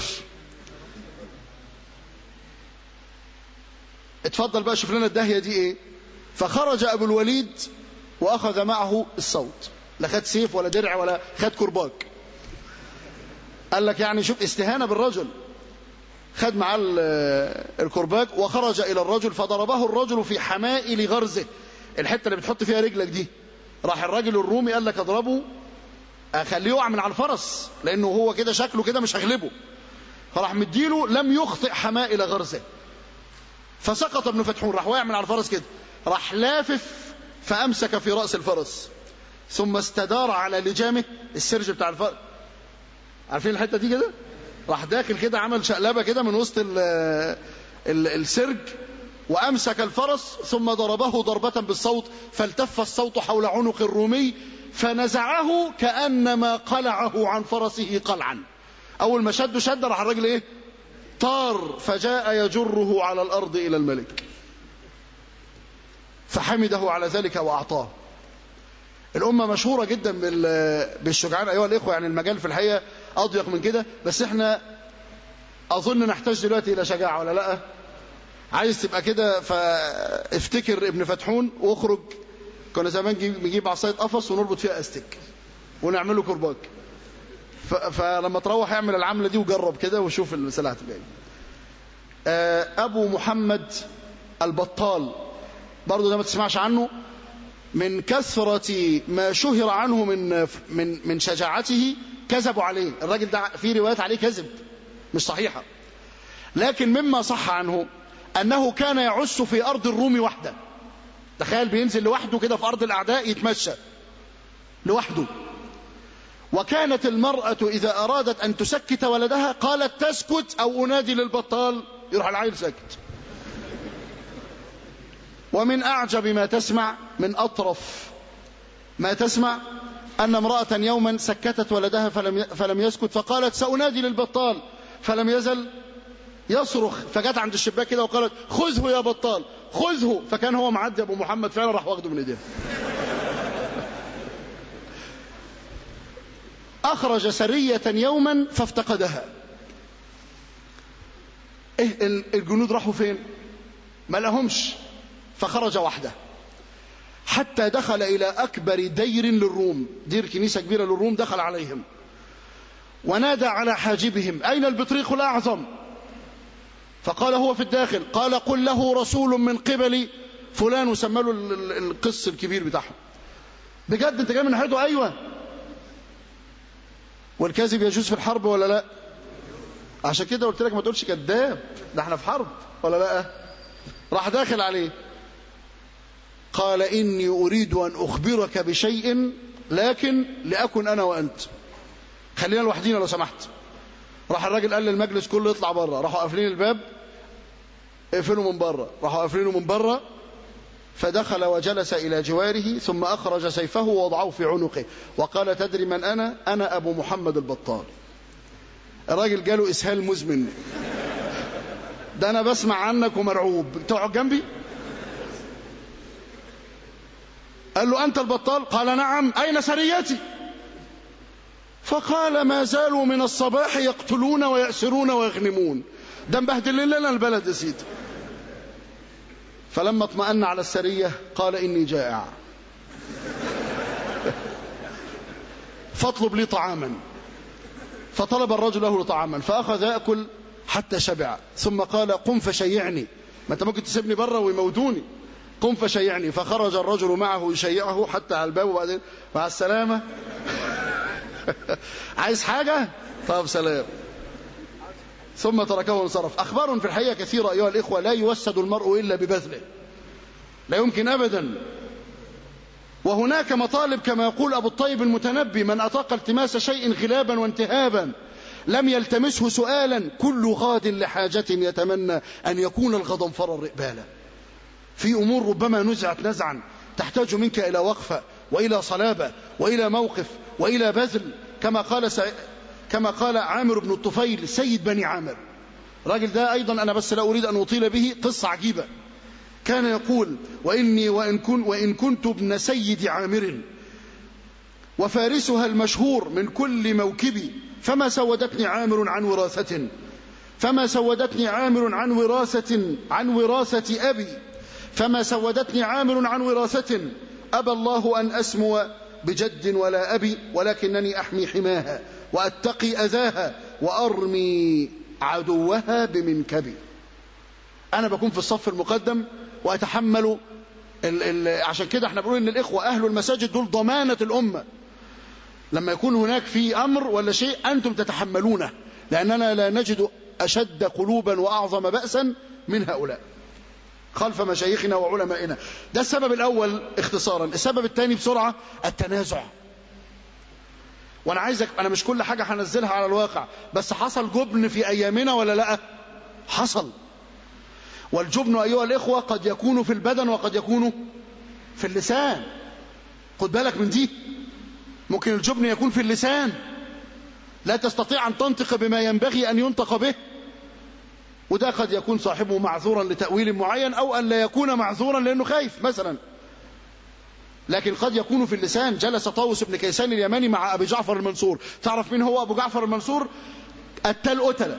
اتفضل بقى شوف لنا الداهيه دي ايه فخرج ابو الوليد واخذ معه الصوت لا خد سيف ولا درع ولا خد كرباج قال لك يعني شوف استهانة بالرجل خد معاه الكرباج وخرج إلى الرجل فضربه الرجل في حمائل غرزه الحتة اللي بتحط فيها رجلك دي راح الراجل الرومي قال لك اضربه اخليه يقع من على الفرس لانه هو كده شكله كده مش هغلبه فراح مديله لم يخطئ حمائل غرزه فسقط ابن فتحون راح واقع من على الفرس كده راح لافف فامسك في راس الفرس ثم استدار على لجامه السرج بتاع الفرس عارفين الحته دي كده راح داخل كده عمل شقلبه كده من وسط ال ال السرج وامسك الفرس ثم ضربه ضربه بالصوت فالتف الصوت حول عنق الرومي فنزعه كانما قلعه عن فرسه قلعا اول ما شد شد راح الراجل ايه طار فجاء يجره على الارض الى الملك فحمده على ذلك واعطاه الأمة مشهورة جدا بالشجعان أيها الإخوة يعني المجال في الحقيقة أضيق من كده بس إحنا أظن نحتاج دلوقتي إلى شجاعة ولا لأ عايز تبقى كده فافتكر ابن فتحون واخرج كنا زمان نجيب عصاية قفص ونربط فيها أستك ونعمله كرباج فلما تروح اعمل العملة دي وجرب كده وشوف المسألة هتبقى أبو محمد البطال برضه ده ما تسمعش عنه من كثرة ما شهر عنه من من من شجاعته كذبوا عليه الراجل ده في روايات عليه كذب مش صحيحة لكن مما صح عنه أنه كان يعس في أرض الروم وحده تخيل بينزل لوحده كده في أرض الأعداء يتمشى لوحده وكانت المرأة إذا أرادت أن تسكت ولدها قالت تسكت أو أنادي للبطال يروح العيل ساكت ومن أعجب ما تسمع من أطرف ما تسمع أن امرأة يوما سكتت ولدها فلم فلم يسكت فقالت سأنادي للبطال فلم يزل يصرخ فجت عند الشباك كده وقالت خذه يا بطال خذه فكان هو معدي أبو محمد فعلا راح واخده من ايديه أخرج سرية يوما فافتقدها إيه الجنود راحوا فين ما لهمش فخرج وحده حتى دخل إلى أكبر دير للروم دير كنيسة كبيرة للروم دخل عليهم ونادى على حاجبهم أين البطريق الأعظم فقال هو في الداخل قال قل له رسول من قبل فلان وسمى له القس الكبير بتاعهم بجد انت جاي من ناحيته ايوه والكذب يجوز في الحرب ولا لا عشان كده قلت لك ما تقولش كذاب ده احنا في حرب ولا لا راح داخل عليه قال إني أريد أن أخبرك بشيء لكن لأكن أنا وأنت خلينا لوحدينا لو سمحت راح الراجل قال للمجلس كله يطلع بره راحوا قافلين الباب اقفلوا من بره راحوا قافلينه من بره فدخل وجلس إلى جواره ثم أخرج سيفه ووضعه في عنقه وقال تدري من أنا أنا أبو محمد البطال الراجل جاله إسهال مزمن ده أنا بسمع عنك ومرعوب تقعد جنبي قال له أنت البطال قال نعم أين سريتي فقال ما زالوا من الصباح يقتلون ويأسرون ويغنمون ده مبهدل لنا البلد يا سيدي فلما اطمأن على السرية قال إني جائع فاطلب لي طعاما فطلب الرجل له طعاما فأخذ يأكل حتى شبع ثم قال قم فشيعني ما انت ممكن تسيبني بره ويموتوني قم فشيعني فخرج الرجل معه يشيعه حتى على الباب وبعدين مع السلامة عايز حاجة طب سلام ثم تركه وانصرف أخبار في الحقيقة كثيرة أيها الإخوة لا يوسد المرء إلا ببذله لا يمكن أبدا وهناك مطالب كما يقول أبو الطيب المتنبي من أطاق التماس شيء غلابا وانتهابا لم يلتمسه سؤالا كل غاد لحاجة يتمنى أن يكون الغضنفر الرئبالا في أمور ربما نزعت نزعا تحتاج منك إلى وقفة وإلى صلابة وإلى موقف وإلى بذل كما قال س... كما قال عامر بن الطفيل سيد بني عامر الراجل ده أيضا أنا بس لا أريد أن أطيل به قصة عجيبة كان يقول وإني وإن, كن وإن كنت ابن سيد عامر وفارسها المشهور من كل موكبي فما سودتني عامر عن وراثة فما سودتني عامر عن وراثة عن وراثة أبي فما سودتني عامر عن وراثة أبى الله أن أسمو بجد ولا أبي ولكنني أحمي حماها وأتقي أذاها وأرمي عدوها بمنكبي أنا بكون في الصف المقدم وأتحمل ال ال عشان كده احنا بنقول ان الاخوه اهل المساجد دول ضمانه الامه لما يكون هناك في امر ولا شيء انتم تتحملونه لاننا لا نجد اشد قلوبا واعظم باسا من هؤلاء خلف مشايخنا وعلمائنا ده السبب الاول اختصارا السبب الثاني بسرعه التنازع وانا عايزك انا مش كل حاجه هنزلها على الواقع بس حصل جبن في ايامنا ولا لا حصل والجبن أيها الإخوة قد يكون في البدن وقد يكون في اللسان خد بالك من دي ممكن الجبن يكون في اللسان لا تستطيع أن تنطق بما ينبغي أن ينطق به وده قد يكون صاحبه معذورا لتأويل معين أو أن لا يكون معذورا لأنه خايف مثلا لكن قد يكون في اللسان جلس طاووس بن كيسان اليماني مع أبي جعفر المنصور تعرف مين هو أبو جعفر المنصور التل أتلة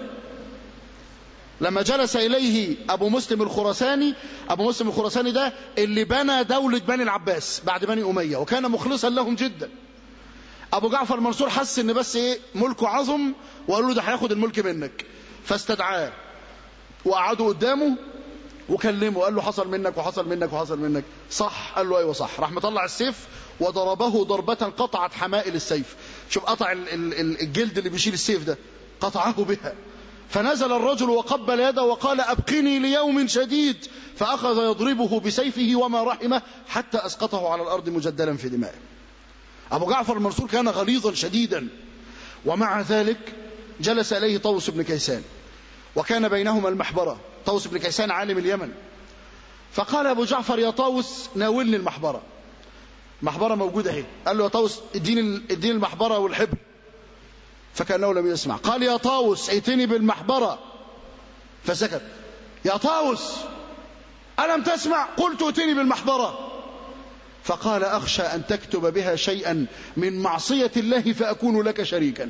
لما جلس إليه أبو مسلم الخراساني أبو مسلم الخراساني ده اللي بنى دولة بني العباس بعد بني أمية وكان مخلصا لهم جدا أبو جعفر المنصور حس إن بس إيه ملكه عظم وقالوا له ده هياخد الملك منك فاستدعاه وقعدوا قدامه وكلمه قال له حصل منك وحصل منك وحصل منك صح قال له ايوه صح راح مطلع السيف وضربه ضربة قطعت حمائل السيف شوف قطع الجلد اللي بيشيل السيف ده قطعه بها فنزل الرجل وقبل يده وقال أبقني ليوم شديد فأخذ يضربه بسيفه وما رحمه حتى أسقطه على الأرض مجدلا في دمائه أبو جعفر المنصور كان غليظا شديدا ومع ذلك جلس إليه طوس بن كيسان وكان بينهما المحبرة طوس بن كيسان عالم اليمن فقال أبو جعفر يا طاوس ناولني المحبرة محبرة موجودة اهي قال له يا طاوس اديني اديني المحبرة والحبر فكأنه لم يسمع قال يا طاوس ائتني بالمحبرة فسكت يا طاوس ألم تسمع قلت ائتني بالمحبرة فقال أخشى أن تكتب بها شيئا من معصية الله فأكون لك شريكا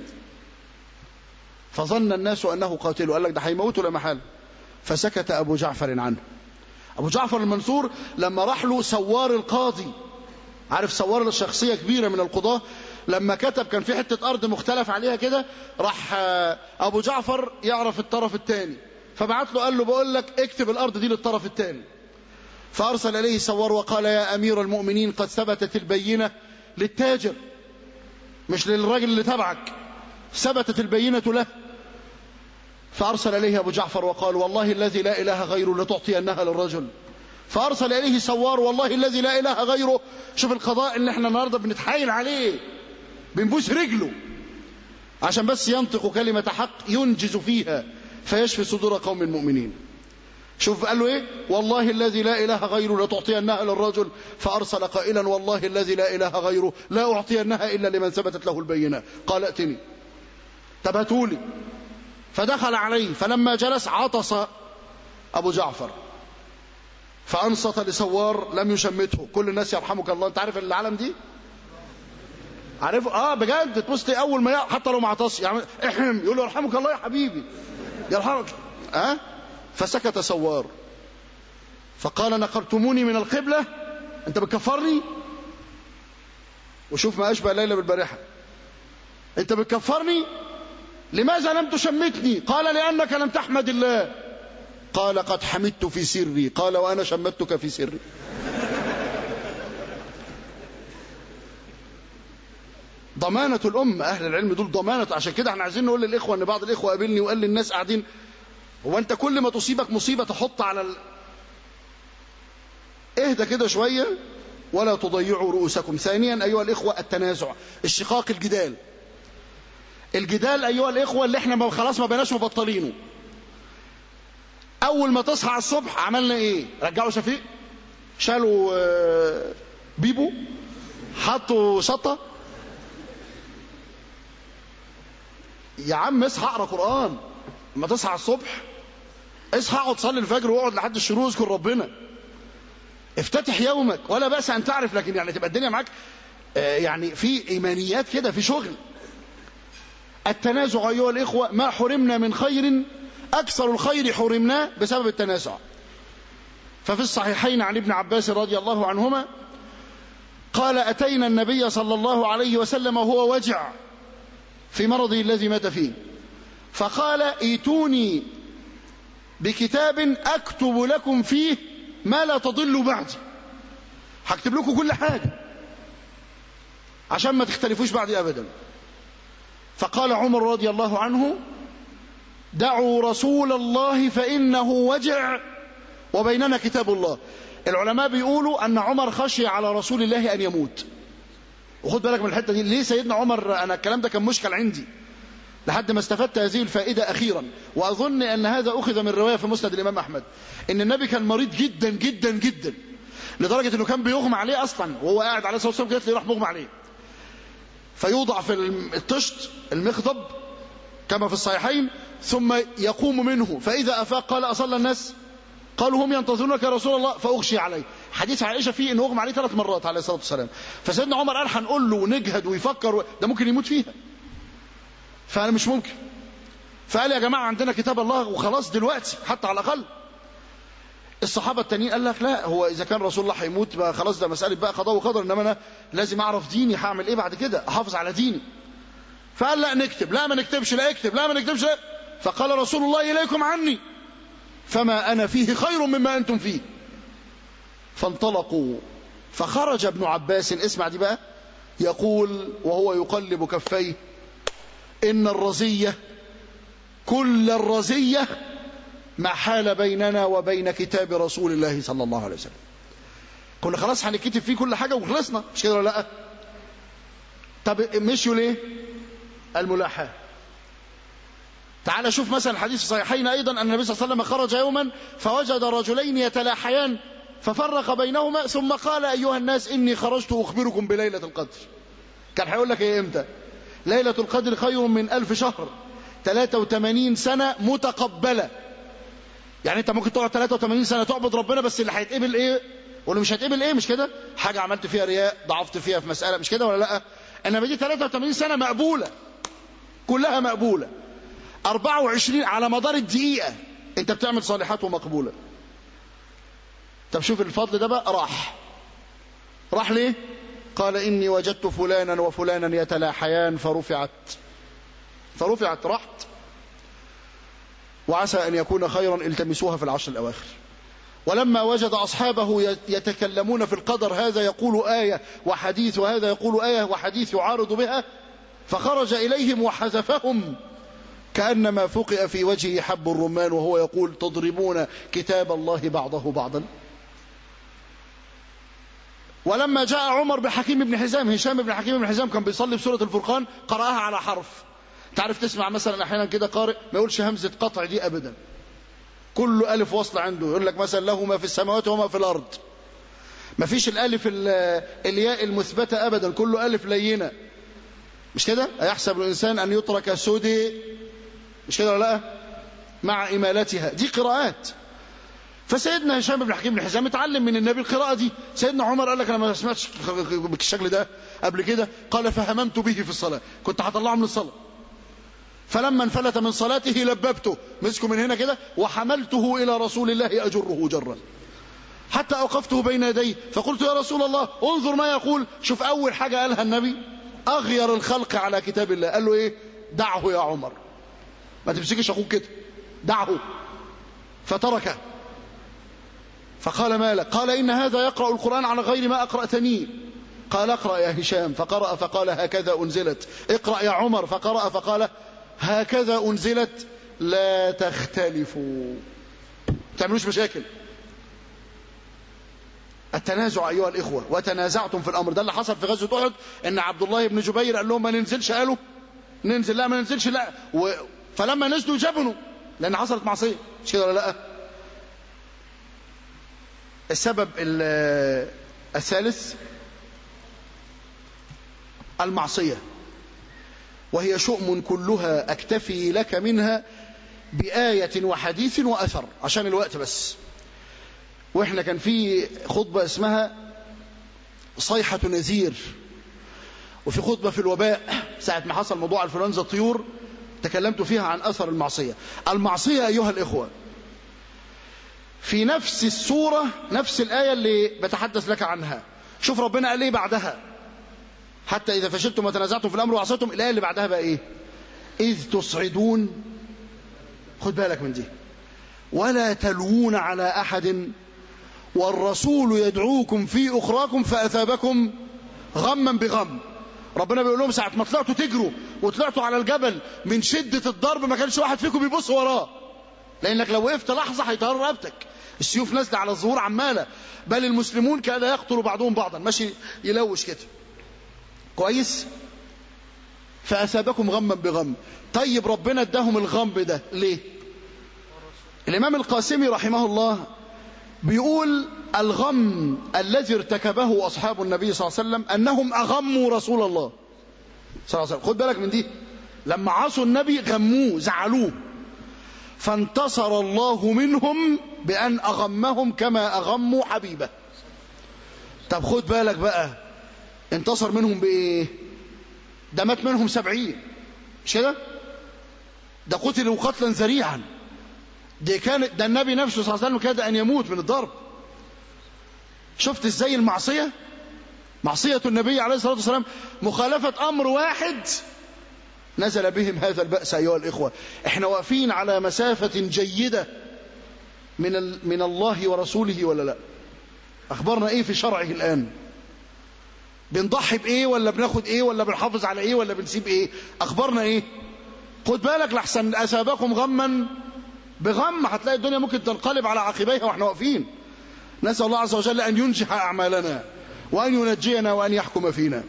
فظن الناس أنه قاتل قال لك ده هيموته لا محال فسكت أبو جعفر عنه أبو جعفر المنصور لما راح له سوار القاضي عارف سوار الشخصية كبيرة من القضاة لما كتب كان في حتة أرض مختلف عليها كده راح أبو جعفر يعرف الطرف الثاني فبعت له قال له بقول لك اكتب الأرض دي للطرف الثاني فأرسل إليه سوار وقال يا أمير المؤمنين قد ثبتت البينة للتاجر مش للراجل اللي تبعك ثبتت البينة له فأرسل إليه أبو جعفر وقال والله الذي لا إله غيره لتعطينها للرجل فأرسل إليه سوار والله الذي لا إله غيره شوف القضاء اللي احنا النهاردة بنتحايل عليه بنبوس رجله عشان بس ينطق كلمة حق ينجز فيها فيشفي صدور قوم مؤمنين شوف قال له ايه والله الذي لا اله غيره لتعطينها للرجل فارسل قائلا والله الذي لا اله غيره لا اعطينها الا لمن ثبتت له البينه قال ائتني تبتولي فدخل عليه فلما جلس عطس ابو جعفر فانصت لسوار لم يشمته كل الناس يرحمك الله انت عارف العالم دي عارف اه بجد تبص اول ما حتى لو ما عطس يعني احم يقول له يرحمك الله يا حبيبي يرحمك ها أه؟ فسكت سوار فقال نقرتموني من القبلة انت بتكفرني وشوف ما اشبه ليلى بالبارحة انت بتكفرني لماذا لم تشمتني قال لأنك لم تحمد الله قال قد حمدت في سري قال وأنا شمتك في سري ضمانة الأمة أهل العلم دول ضمانة عشان كده احنا عايزين نقول للإخوة أن بعض الإخوة قابلني وقال للناس قاعدين هو أنت كل ما تصيبك مصيبة تحط على ال... اهدى كده شوية ولا تضيعوا رؤوسكم ثانيا أيها الإخوة التنازع الشقاق الجدال الجدال أيها الإخوة اللي احنا خلاص ما بناش مبطلينه أول ما تصحى على الصبح عملنا إيه رجعوا شفيق شالوا بيبو حطوا شطة يا عم اصحى اقرا قرآن لما تصحى على الصبح اصحى اقعد صلي الفجر واقعد لحد الشروق اذكر ربنا افتتح يومك ولا بأس أن تعرف لكن يعني تبقى الدنيا معاك يعني في إيمانيات كده في شغل التنازع أيها الإخوة ما حرمنا من خير أكثر الخير حرمناه بسبب التنازع ففي الصحيحين عن ابن عباس رضي الله عنهما قال أتينا النبي صلى الله عليه وسلم وهو وجع في مرضه الذي مات فيه فقال ايتوني بكتاب أكتب لكم فيه ما لا تضلوا بعدي هكتب لكم كل حاجة عشان ما تختلفوش بعدي أبدا فقال عمر رضي الله عنه دعوا رسول الله فإنه وجع وبيننا كتاب الله العلماء بيقولوا أن عمر خشي على رسول الله أن يموت وخد بالك من الحتة دي ليه سيدنا عمر أنا الكلام ده كان مشكل عندي لحد ما استفدت هذه الفائدة أخيرا وأظن أن هذا أخذ من رواية في مسند الإمام أحمد إن النبي كان مريض جدا جدا جدا لدرجة أنه كان بيغمى عليه أصلا وهو قاعد عليه الصلاة والسلام كده راح مغمى عليه فيوضع في الطشت المخضب كما في الصحيحين ثم يقوم منه فإذا أفاق قال أصلى الناس قالوا هم ينتظرونك يا رسول الله فأغشي عليه حديث عائشة فيه أنه أغمى عليه ثلاث مرات عليه الصلاة والسلام فسيدنا عمر قال هنقول له ونجهد ويفكر ده ممكن يموت فيها فأنا مش ممكن فقال يا جماعة عندنا كتاب الله وخلاص دلوقتي حتى على الأقل الصحابة التانيين قال لك لا هو إذا كان رسول الله هيموت بقى خلاص ده مسألة بقى قضاء وقدر إنما أنا لازم أعرف ديني هعمل إيه بعد كده أحافظ على ديني فقال لا نكتب لا ما نكتبش لا اكتب لا ما نكتبش لا فقال رسول الله إليكم عني فما أنا فيه خير مما أنتم فيه فانطلقوا فخرج ابن عباس اسمع دي بقى يقول وهو يقلب كفيه إن الرزية كل الرزية ما حال بيننا وبين كتاب رسول الله صلى الله عليه وسلم كنا خلاص هنكتب فيه كل حاجة وخلصنا مش كده ولا لا طب مشوا ليه الملاحاة تعال شوف مثلا الحديث الصحيحين أيضا أن النبي صلى الله عليه وسلم خرج يوما فوجد رجلين يتلاحيان ففرق بينهما ثم قال أيها الناس إني خرجت أخبركم بليلة القدر كان هيقول لك إيه إمتى ليلة القدر خير من ألف شهر 83 سنة متقبلة يعني انت ممكن تقعد 83 سنة تعبد ربنا بس اللي هيتقبل ايه واللي مش هيتقبل ايه مش كده حاجة عملت فيها رياء ضعفت فيها في مسألة مش كده ولا لا انما دي 83 سنة مقبولة كلها مقبولة 24 على مدار الدقيقة انت بتعمل صالحات ومقبولة طب شوف الفضل ده بقى راح راح ليه قال إني وجدت فلانا وفلانا يتلاحيان فرفعت فرفعت راحت وعسى أن يكون خيرا التمسوها في العشر الأواخر ولما وجد أصحابه يتكلمون في القدر هذا يقول آية وحديث وهذا يقول آية وحديث يعارض بها فخرج إليهم وحذفهم كأنما فقئ في وجهه حب الرمان وهو يقول تضربون كتاب الله بعضه بعضا ولما جاء عمر بحكيم بن حزام هشام بن حكيم بن حزام كان بيصلي بسورة الفرقان قرأها على حرف تعرف تسمع مثلا احيانا كده قارئ ما يقولش همزة قطع دي ابدا كل الف وصل عنده يقول لك مثلا له ما في السماوات وما في الارض ما فيش الالف الياء المثبتة ابدا كله الف لينة مش كده ايحسب الانسان ان يترك سودي مش كده ولا لا مع امالتها دي قراءات فسيدنا هشام بن حكيم بن حزام اتعلم من النبي القراءة دي سيدنا عمر قال لك انا ما سمعتش بالشكل ده قبل كده قال فهممت به في الصلاة كنت هطلعه من الصلاة فلما انفلت من صلاته لببته مسكه من هنا كده وحملته إلى رسول الله أجره جرا حتى أوقفته بين يديه فقلت يا رسول الله انظر ما يقول شوف أول حاجة قالها النبي أغير الخلق على كتاب الله قال له إيه دعه يا عمر ما تمسكش أخوك كده دعه فتركه فقال ما لك قال إن هذا يقرأ القرآن على غير ما أقرأتني قال اقرأ يا هشام فقرأ فقال هكذا أنزلت اقرأ يا عمر فقرأ فقال هكذا أنزلت لا تختلفوا تعملوش مشاكل التنازع أيها الإخوة وتنازعتم في الأمر ده اللي حصل في غزوة أحد إن عبد الله بن جبير قال لهم ما ننزلش قالوا ننزل لا ما ننزلش لا و... فلما نزلوا جبنوا لأن حصلت معصية مش كده ولا لا السبب الثالث المعصية وهي شؤم كلها أكتفي لك منها بآية وحديث وأثر عشان الوقت بس وإحنا كان في خطبة اسمها صيحة نذير وفي خطبة في الوباء ساعة ما حصل موضوع الفلانزا الطيور تكلمت فيها عن أثر المعصية المعصية أيها الإخوة في نفس السورة نفس الآية اللي بتحدث لك عنها شوف ربنا قال ايه بعدها حتى إذا فشلتم وتنازعتم في الأمر وعصيتم الآية اللي بعدها بقى إيه إذ تصعدون خد بالك من دي ولا تلوون على أحد والرسول يدعوكم في أخراكم فأثابكم غما بغم ربنا بيقول لهم ساعة ما طلعتوا تجروا وطلعتوا على الجبل من شدة الضرب ما كانش واحد فيكم بيبص وراه لأنك لو وقفت لحظة هيطير رقبتك السيوف نازلة على الظهور عمالة بل المسلمون كان يقتل بعضهم بعضا ماشي يلوش كده كويس فأثابكم غما بغم طيب ربنا اداهم الغم ده ليه الإمام القاسمي رحمه الله بيقول الغم الذي ارتكبه أصحاب النبي صلى الله عليه وسلم أنهم أغموا رسول الله صلى الله عليه وسلم خد بالك من دي لما عصوا النبي غموه زعلوه فانتصر الله منهم بأن أغمهم كما أغموا حبيبه طب خد بالك بقى انتصر منهم بإيه ده مات منهم سبعين مش كده ده قتلوا قتلا ذريعا ده كان ده النبي نفسه صلى الله عليه وسلم كاد أن يموت من الضرب شفت ازاي المعصية معصية النبي عليه الصلاة والسلام مخالفة أمر واحد نزل بهم هذا البأس أيها الإخوة احنا واقفين على مسافة جيدة من, من الله ورسوله ولا لا أخبرنا إيه في شرعه الآن بنضحي بإيه ولا بناخد إيه ولا بنحافظ على إيه ولا بنسيب إيه أخبرنا إيه خد بالك لحسن أسابكم غما بغم هتلاقي الدنيا ممكن تنقلب على عقبيها واحنا واقفين نسأل الله عز وجل أن ينجح أعمالنا وأن ينجينا وأن يحكم فينا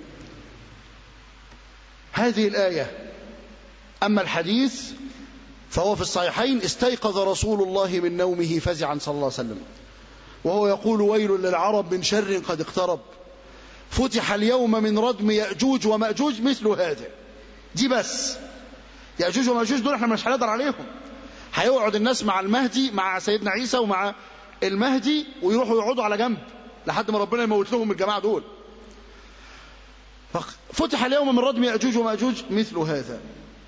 هذه الآية أما الحديث فهو في الصحيحين استيقظ رسول الله من نومه فزعا صلى الله عليه وسلم وهو يقول ويل للعرب من شر قد اقترب فتح اليوم من ردم يأجوج ومأجوج مثل هذا دي بس يأجوج ومأجوج دول احنا مش هنقدر عليهم هيقعد الناس مع المهدي مع سيدنا عيسى ومع المهدي ويروحوا يقعدوا على جنب لحد ما ربنا يموت لهم الجماعة دول فتح اليوم من ردم يأجوج ومأجوج مثل هذا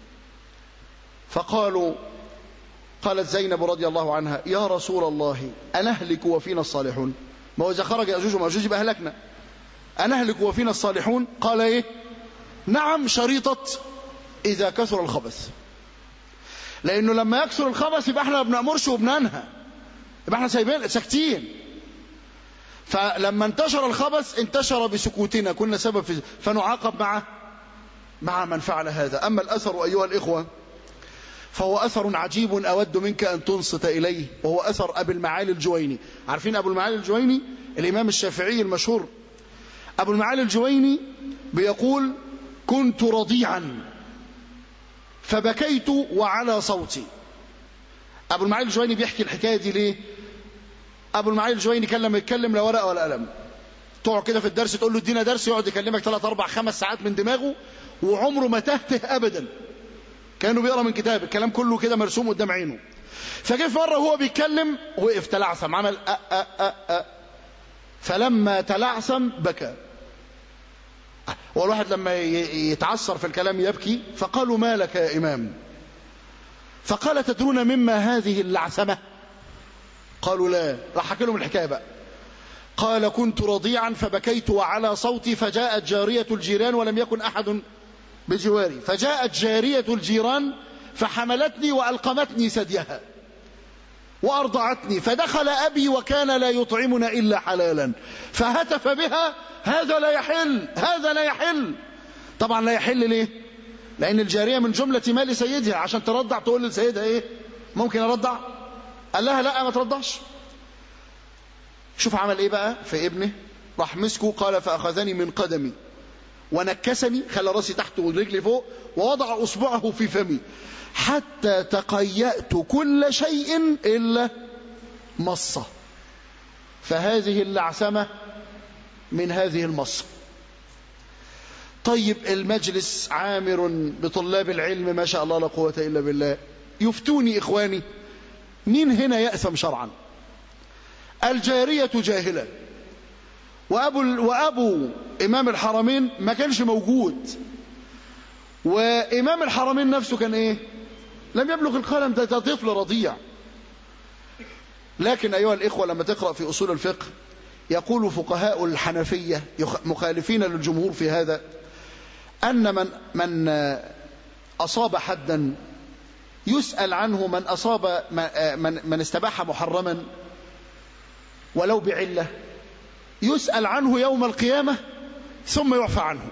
فقالوا قالت زينب رضي الله عنها يا رسول الله أنهلك وفينا الصالحون ما هو إذا خرج يأجوج ومأجوج يبقى أهلكنا أنهلك وفينا الصالحون قال إيه نعم شريطة إذا كثر الخبث لأنه لما يكثر الخبث يبقى احنا ما بنأمرش وبننهى يبقى احنا سايبين ساكتين فلما انتشر الخبث انتشر بسكوتنا كنا سبب في فنعاقب مع مع من فعل هذا أما الأثر أيها الإخوة فهو أثر عجيب أود منك أن تنصت إليه وهو أثر أبي المعالي الجويني عارفين أبو المعالي الجويني الإمام الشافعي المشهور أبو المعالي الجويني بيقول كنت رضيعا فبكيت وعلى صوتي أبو المعالي الجويني بيحكي الحكاية دي ليه أبو المعالي الجويني كان لما يتكلم لا ورقة ولا قلم تقعد كده في الدرس تقول له ادينا درس يقعد يكلمك ثلاث أربع خمس ساعات من دماغه وعمره ما تهته أبدا كانوا بيقرا من كتاب الكلام كله كده مرسوم قدام عينه فجه في مره وهو بيتكلم وقف تلعثم عمل أ أ أ أ فلما تلعثم بكى والواحد لما يتعثر في الكلام يبكي فقالوا ما لك يا إمام فقال تدرون مما هذه اللعثمة قالوا لا راح حكي لهم الحكاية بقى قال كنت رضيعا فبكيت وعلى صوتي فجاءت جارية الجيران ولم يكن أحد بجواري فجاءت جارية الجيران فحملتني وألقمتني ثديها وأرضعتني فدخل أبي وكان لا يطعمنا إلا حلالا فهتف بها هذا لا يحل هذا لا يحل طبعا لا يحل ليه لأن الجارية من جملة مال سيدها عشان ترضع تقول لسيدها إيه ممكن أرضع قال لها لا ما ترضعش شوف عمل إيه بقى في ابنه راح مسكه قال فأخذني من قدمي ونكسني خلى راسي تحت ورجلي فوق ووضع أصبعه في فمي حتى تقيأت كل شيء إلا مصة فهذه اللعثمة من هذه المصة طيب المجلس عامر بطلاب العلم ما شاء الله لا قوة إلا بالله يفتوني إخواني مين هنا يأثم شرعا الجارية جاهلة وأبو, وأبو إمام الحرمين ما كانش موجود وإمام الحرمين نفسه كان إيه لم يبلغ القلم ده طفل رضيع لكن أيها الإخوة لما تقرأ في أصول الفقه يقول فقهاء الحنفية مخالفين للجمهور في هذا أن من, من أصاب حدا يسأل عنه من أصاب من, من استباح محرما ولو بعلة يسأل عنه يوم القيامة ثم يعفى عنه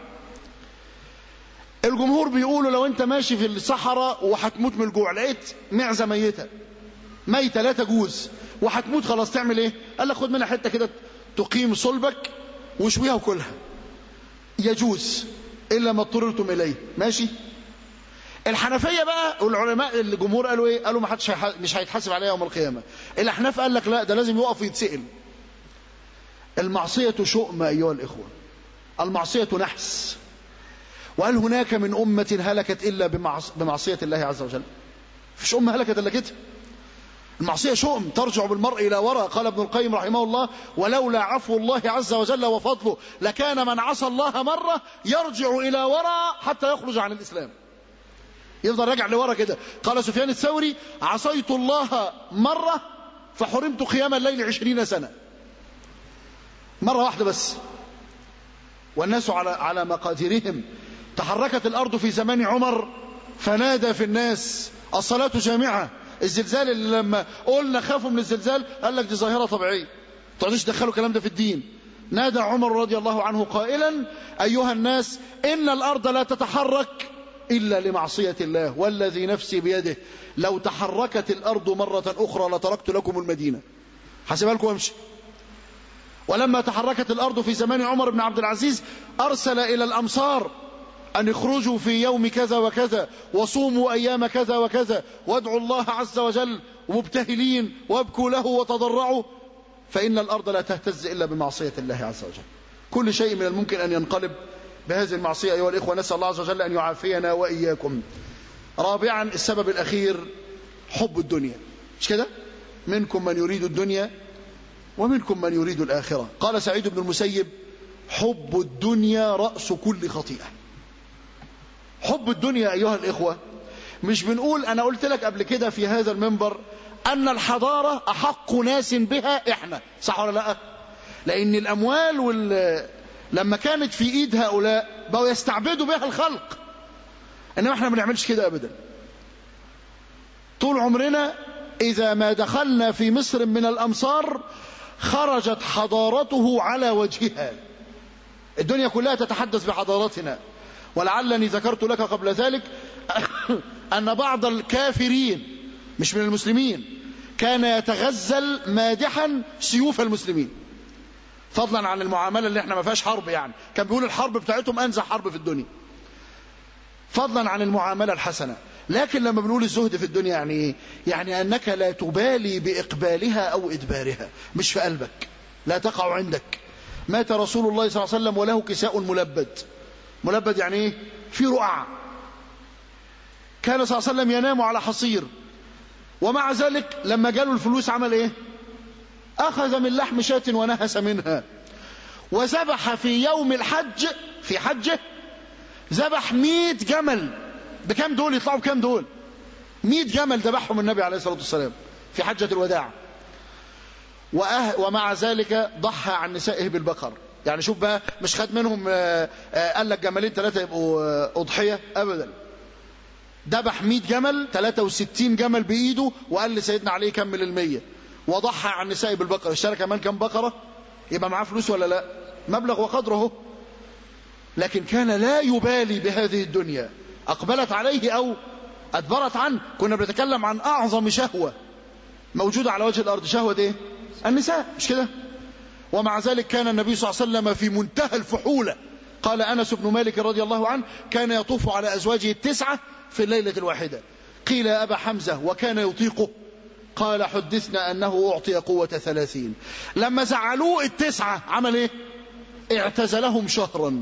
الجمهور بيقولوا لو انت ماشي في الصحراء وهتموت من الجوع لقيت معزة ميتة ميتة لا تجوز وهتموت خلاص تعمل ايه قال لك خد منها حتة كده تقيم صلبك وشويها وكلها يجوز إلا ما اضطررتم إليه ماشي الحنفية بقى والعلماء الجمهور قالوا ايه قالوا ما حدش مش هيتحاسب عليها يوم القيامة الأحناف قال لك لا ده لازم يقف ويتسئل المعصية شؤم أيها الإخوة المعصية نحس وهل هناك من أمة هلكت إلا بمعصية الله عز وجل فيش أمة هلكت إلا كده المعصية شؤم ترجع بالمرء إلى وراء قال ابن القيم رحمه الله ولولا عفو الله عز وجل وفضله لكان من عصى الله مرة يرجع إلى وراء حتى يخرج عن الإسلام يفضل راجع لورا كده قال سفيان الثوري عصيت الله مرة فحرمت قيام الليل عشرين سنة مرة واحدة بس والناس على على مقاديرهم تحركت الأرض في زمان عمر فنادى في الناس الصلاة جامعة الزلزال اللي لما قلنا خافوا من الزلزال قال لك دي ظاهرة طبيعية تقعدوش تدخلوا الكلام ده في الدين نادى عمر رضي الله عنه قائلا أيها الناس إن الأرض لا تتحرك إلا لمعصية الله والذي نفسي بيده لو تحركت الأرض مرة أخرى لتركت لكم المدينة حسبها لكم وامشي ولما تحركت الأرض في زمان عمر بن عبد العزيز أرسل إلى الأمصار أن اخرجوا في يوم كذا وكذا وصوموا أيام كذا وكذا وادعوا الله عز وجل مبتهلين وابكوا له وتضرعوا فإن الأرض لا تهتز إلا بمعصية الله عز وجل كل شيء من الممكن أن ينقلب بهذه المعصية أيها الإخوة نسأل الله عز وجل أن يعافينا وإياكم رابعا السبب الأخير حب الدنيا مش كده منكم من يريد الدنيا ومنكم من يريد الآخرة قال سعيد بن المسيب حب الدنيا رأس كل خطيئة حب الدنيا أيها الإخوة مش بنقول أنا قلت لك قبل كده في هذا المنبر أن الحضارة أحق ناس بها إحنا صح ولا لا لأن الأموال وال... لما كانت في إيد هؤلاء بقوا يستعبدوا بها الخلق إنما إحنا ما بنعملش كده أبدا طول عمرنا إذا ما دخلنا في مصر من الأمصار خرجت حضارته على وجهها الدنيا كلها تتحدث بحضارتنا ولعلني ذكرت لك قبل ذلك أن بعض الكافرين مش من المسلمين كان يتغزل مادحا سيوف المسلمين فضلا عن المعاملة اللي احنا ما فيهاش حرب يعني كان بيقول الحرب بتاعتهم أنزع حرب في الدنيا فضلا عن المعاملة الحسنة لكن لما بنقول الزهد في الدنيا يعني ايه يعني أنك لا تبالي بإقبالها أو إدبارها مش في قلبك لا تقع عندك مات رسول الله صلى الله عليه وسلم وله كساء ملبد ملبد يعني ايه في رقع كان صلى الله عليه وسلم ينام على حصير ومع ذلك لما جاله الفلوس عمل ايه اخذ من لحم شاة ونهس منها وذبح في يوم الحج في حجه ذبح مئة جمل بكم دول يطلعوا بكم دول مئة جمل ذبحهم النبي عليه الصلاة والسلام في حجة الوداع وأه ومع ذلك ضحى عن نسائه بالبقر يعني شوف بقى مش خد منهم آه آه قال لك جملين ثلاثة يبقوا آه أضحية أبدا ذبح 100 جمل 63 جمل بإيده وقال لسيدنا علي كمل المية وضحى عن نسائه بالبقر اشترى كمان كم بقرة يبقى معاه فلوس ولا لا مبلغ وقدره لكن كان لا يبالي بهذه الدنيا أقبلت عليه أو أدبرت عنه كنا بنتكلم عن أعظم شهوة موجودة على وجه الأرض شهوة إيه النساء مش كده ومع ذلك كان النبي صلى الله عليه وسلم في منتهى الفحولة قال أنس بن مالك رضي الله عنه كان يطوف على أزواجه التسعة في الليلة الواحدة قيل يا أبا حمزة وكان يطيقه قال حدثنا أنه أعطي قوة ثلاثين لما زعلوه التسعة عمل إيه اعتزلهم شهرا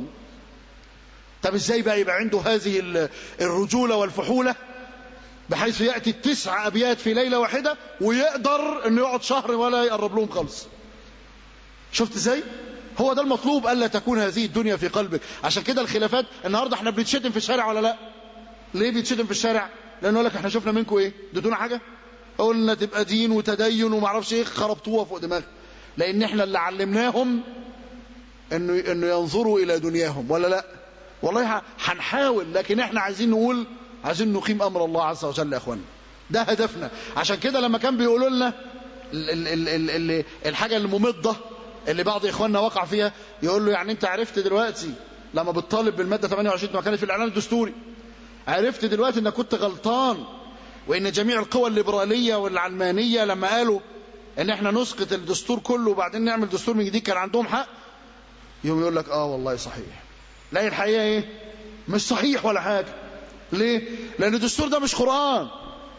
طب ازاي بقى يبقى عنده هذه الرجولة والفحولة بحيث يأتي التسع أبيات في ليلة واحدة ويقدر أنه يقعد شهر ولا يقرب لهم خالص شفت ازاي هو ده المطلوب ألا تكون هذه الدنيا في قلبك عشان كده الخلافات النهاردة احنا بنتشتم في الشارع ولا لا ليه بيتشتم في الشارع لأنه لك احنا شفنا منكم ايه اديتونا حاجة قلنا تبقى دين وتدين وما اعرفش ايه خربتوها فوق دماغك لأن احنا اللي علمناهم انه انه ينظروا الى دنياهم ولا لا والله هنحاول لكن احنا عايزين نقول عايزين نقيم امر الله عز وجل يا اخوانا ده هدفنا عشان كده لما كان بيقولوا لنا ال ال ال ال الحاجه الممضه اللي بعض اخواننا وقع فيها يقول له يعني انت عرفت دلوقتي لما بتطالب بالماده 28 ما كانت في الاعلان الدستوري عرفت دلوقتي انك كنت غلطان وان جميع القوى الليبراليه والعلمانيه لما قالوا ان احنا نسقط الدستور كله وبعدين نعمل دستور من جديد كان عندهم حق يوم يقول لك اه والله صحيح لا الحقيقه ايه مش صحيح ولا حاجه ليه لان الدستور ده مش قران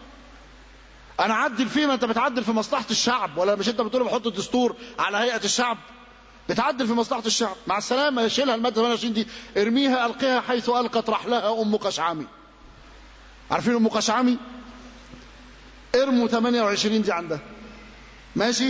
انا عدل فيه ما انت بتعدل في مصلحه الشعب ولا مش انت بتقول بحط الدستور على هيئه الشعب بتعدل في مصلحه الشعب مع السلامه شيلها الماده 28 دي ارميها القيها حيث القت رحلها ام قشعمي عارفين ام قشعمي ارموا 28 دي عندها ماشي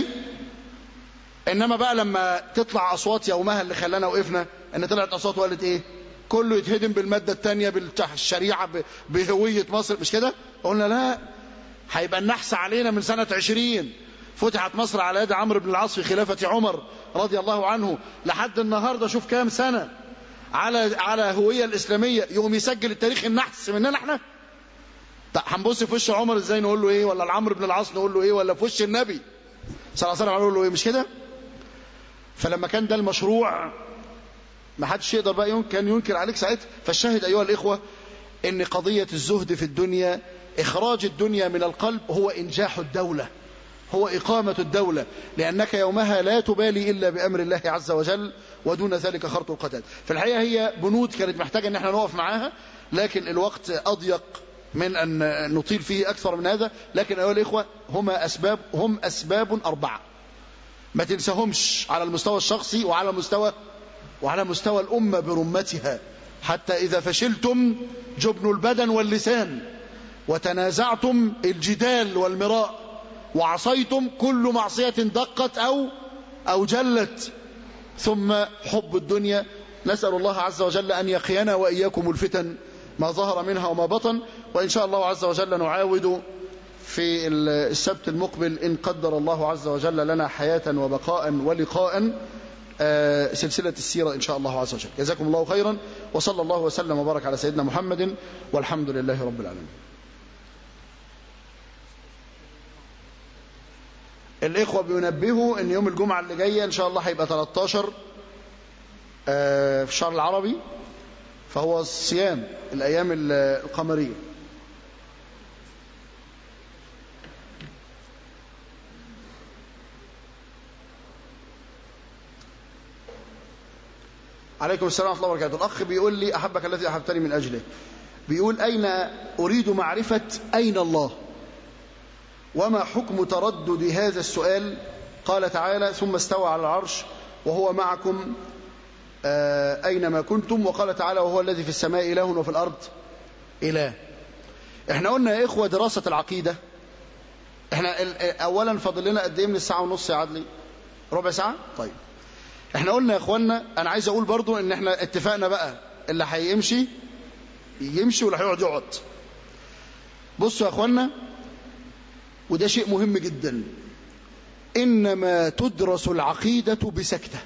انما بقى لما تطلع اصوات يومها اللي خلانا وقفنا ان طلعت اصوات وقالت ايه كله يتهدم بالماده الثانيه بالشريعه بهويه مصر مش كده قلنا لا هيبقى النحس علينا من سنه 20 فتحت مصر على يد عمرو بن العاص في خلافه عمر رضي الله عنه لحد النهارده شوف كام سنه على على هويه الاسلاميه يقوم يسجل التاريخ النحس مننا احنا طب هنبص في وش عمر ازاي نقول له ايه ولا لعمرو بن العاص نقول له ايه ولا في وش النبي صلى الله عليه وسلم نقول له ايه مش كده فلما كان ده المشروع ما حدش يقدر بقى ينكر كان ينكر عليك ساعتها فالشاهد أيها الإخوة ان قضية الزهد في الدنيا إخراج الدنيا من القلب هو إنجاح الدولة هو إقامة الدولة لأنك يومها لا تبالي إلا بأمر الله عز وجل ودون ذلك خرط القتال في الحقيقة هي بنود كانت محتاجة أن احنا نقف معاها لكن الوقت أضيق من أن نطيل فيه أكثر من هذا لكن أيها الإخوة هما أسباب هم أسباب أربعة ما تنساهمش على المستوى الشخصي وعلى مستوى وعلى مستوى الأمة برمتها حتى إذا فشلتم جبن البدن واللسان وتنازعتم الجدال والمراء وعصيتم كل معصية دقت أو أو جلت ثم حب الدنيا نسأل الله عز وجل أن يقينا وإياكم الفتن ما ظهر منها وما بطن وإن شاء الله عز وجل نعاود في السبت المقبل إن قدر الله عز وجل لنا حياة وبقاء ولقاء سلسلة السيرة إن شاء الله عز وجل جزاكم الله خيرا وصلى الله وسلم وبارك على سيدنا محمد والحمد لله رب العالمين الإخوة بينبهوا أن يوم الجمعة اللي جاية إن شاء الله هيبقى 13 في الشهر العربي فهو الصيام الأيام القمرية عليكم السلام ورحمة الله وبركاته الأخ بيقول لي أحبك الذي أحبتني من أجله بيقول أين أريد معرفة أين الله وما حكم تردد هذا السؤال قال تعالى ثم استوى على العرش وهو معكم أينما كنتم وقال تعالى وهو الذي في السماء إله وفي الأرض إله احنا قلنا يا إخوة دراسة العقيدة احنا أولا فاضل لنا قد إيه من الساعة ونص يا عدلي ربع ساعة طيب احنا قلنا يا إخوانا أنا عايز أقول برضو إن احنا اتفقنا بقى اللي هيمشي يمشي واللي هيقعد يقعد بصوا يا إخوانا وده شيء مهم جدا إنما تدرس العقيدة بسكتة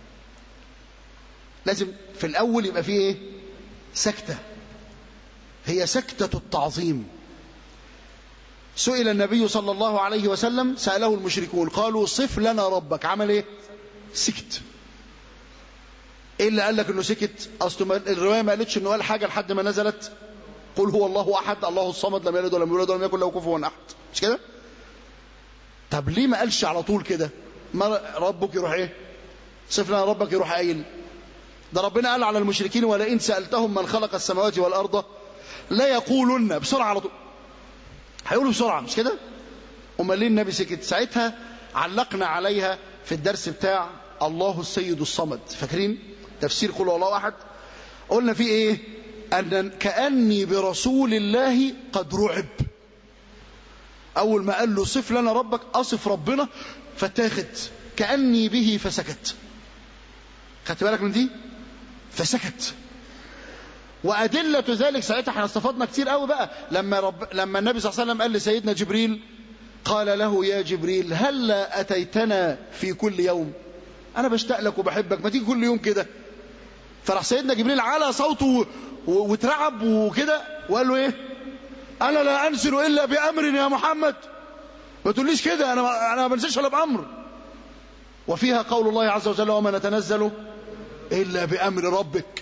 لازم في الأول يبقى فيه إيه؟ سكتة هي سكتة التعظيم سئل النبي صلى الله عليه وسلم سأله المشركون قالوا صف لنا ربك عمل إيه سكت إيه اللي قال لك إنه سكت أصل الرواية ما قالتش إنه قال حاجة لحد ما نزلت قل هو الله أحد الله الصمد لم يلد ولم يولد ولم يكن له كفوا أحد مش كده طب ليه ما قالش على طول كده ما ربك يروح ايه صف لنا ربك يروح قايل ده ربنا قال على المشركين ولئن سألتهم من خلق السماوات والأرض لا يقولن بسرعة على طول هيقولوا بسرعة مش كده امال ليه النبي سكت ساعتها علقنا عليها في الدرس بتاع الله السيد الصمد فاكرين تفسير قل الله أحد قلنا فيه ايه أن كأني برسول الله قد رعب أول ما قال له صف لنا ربك أصف ربنا فتاخد كأني به فسكت خدت بالك من دي فسكت وأدلة ذلك ساعتها احنا استفدنا كتير قوي بقى لما, رب لما النبي صلى الله عليه وسلم قال لسيدنا جبريل قال له يا جبريل هل أتيتنا في كل يوم أنا بشتاق لك وبحبك ما تيجي كل يوم كده فراح سيدنا جبريل على صوته واترعب وكده وقال له ايه انا لا انزل الا بامر يا محمد ما تقوليش كده انا انا ما بنزلش الا بامر وفيها قول الله عز وجل وما نتنزل الا بامر ربك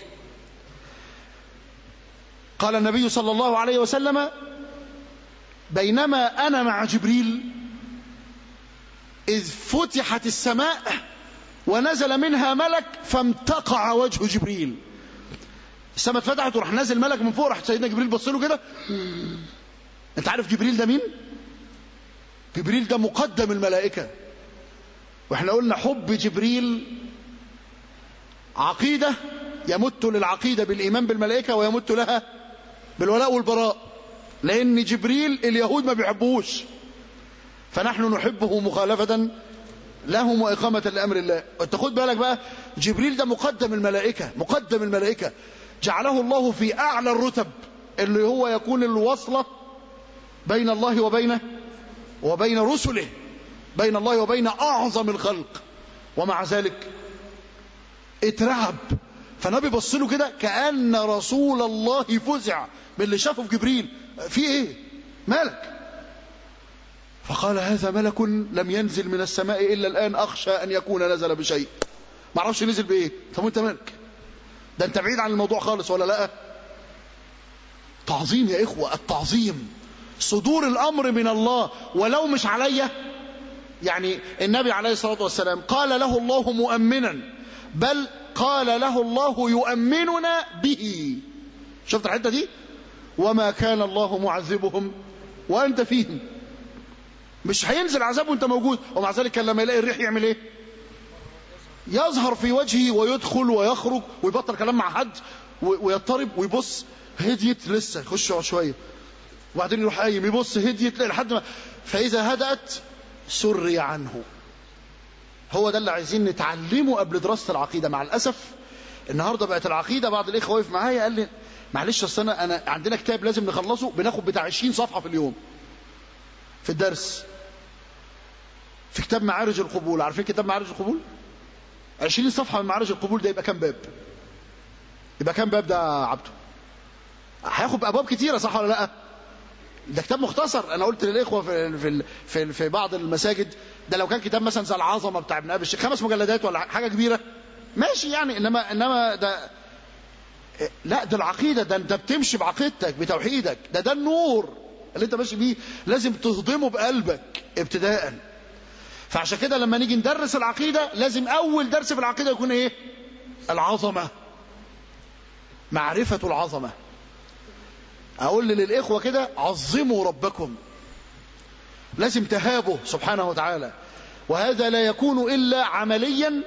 قال النبي صلى الله عليه وسلم بينما انا مع جبريل اذ فتحت السماء ونزل منها ملك فامتقع وجه جبريل السماء اتفتحت وراح نازل ملك من فوق راح سيدنا جبريل بص له كده انت عارف جبريل ده مين جبريل ده مقدم الملائكه واحنا قلنا حب جبريل عقيده يمت للعقيده بالايمان بالملائكه ويمت لها بالولاء والبراء لان جبريل اليهود ما بيحبوش فنحن نحبه مخالفه لهم وإقامة لأمر الله انت خد بالك بقى جبريل ده مقدم الملائكة مقدم الملائكة جعله الله في أعلى الرتب اللي هو يكون الوصلة بين الله وبين وبين رسله بين الله وبين أعظم الخلق ومع ذلك اترعب فالنبي بص له كده كأن رسول الله فزع باللي شافه في جبريل في ايه مالك فقال هذا ملك لم ينزل من السماء إلا الآن أخشى أن يكون نزل بشيء ما اعرفش نزل بإيه طب أنت مالك ده أنت بعيد عن الموضوع خالص ولا لا تعظيم يا إخوة التعظيم صدور الأمر من الله ولو مش عليا يعني النبي عليه الصلاة والسلام قال له الله مؤمنا بل قال له الله يؤمننا به شفت الحتة دي وما كان الله معذبهم وأنت فيهم مش هينزل عذاب وانت موجود ومع ذلك كان لما يلاقي الريح يعمل ايه يظهر في وجهه ويدخل ويخرج ويبطل كلام مع حد ويضطرب ويبص هديت لسه يخش شويه وبعدين يروح قايم يبص هديت لحد ما فاذا هدأت سري عنه هو ده اللي عايزين نتعلمه قبل دراسه العقيده مع الاسف النهارده بقت العقيده بعض الاخوه واقف معايا قال لي معلش اصل انا انا عندنا كتاب لازم نخلصه بناخد بتاع 20 صفحه في اليوم في الدرس في كتاب معارج القبول عارفين كتاب معارج القبول 20 صفحة من معارج القبول ده يبقى كام باب يبقى كام باب ده عبده هياخد ابواب كتيرة صح ولا لا ده كتاب مختصر انا قلت للاخوه في في في, في بعض المساجد ده لو كان كتاب مثلا زي العظمه بتاع ابن ابي الشيخ خمس مجلدات ولا حاجه كبيره ماشي يعني انما انما ده لا ده العقيده ده انت بتمشي بعقيدتك بتوحيدك ده ده النور اللي انت ماشي بيه لازم تهضمه بقلبك ابتداء فعشان كده لما نيجي ندرس العقيدة لازم أول درس في العقيدة يكون إيه العظمة معرفة العظمة أقول للإخوة كده عظموا ربكم لازم تهابه سبحانه وتعالى وهذا لا يكون إلا عمليا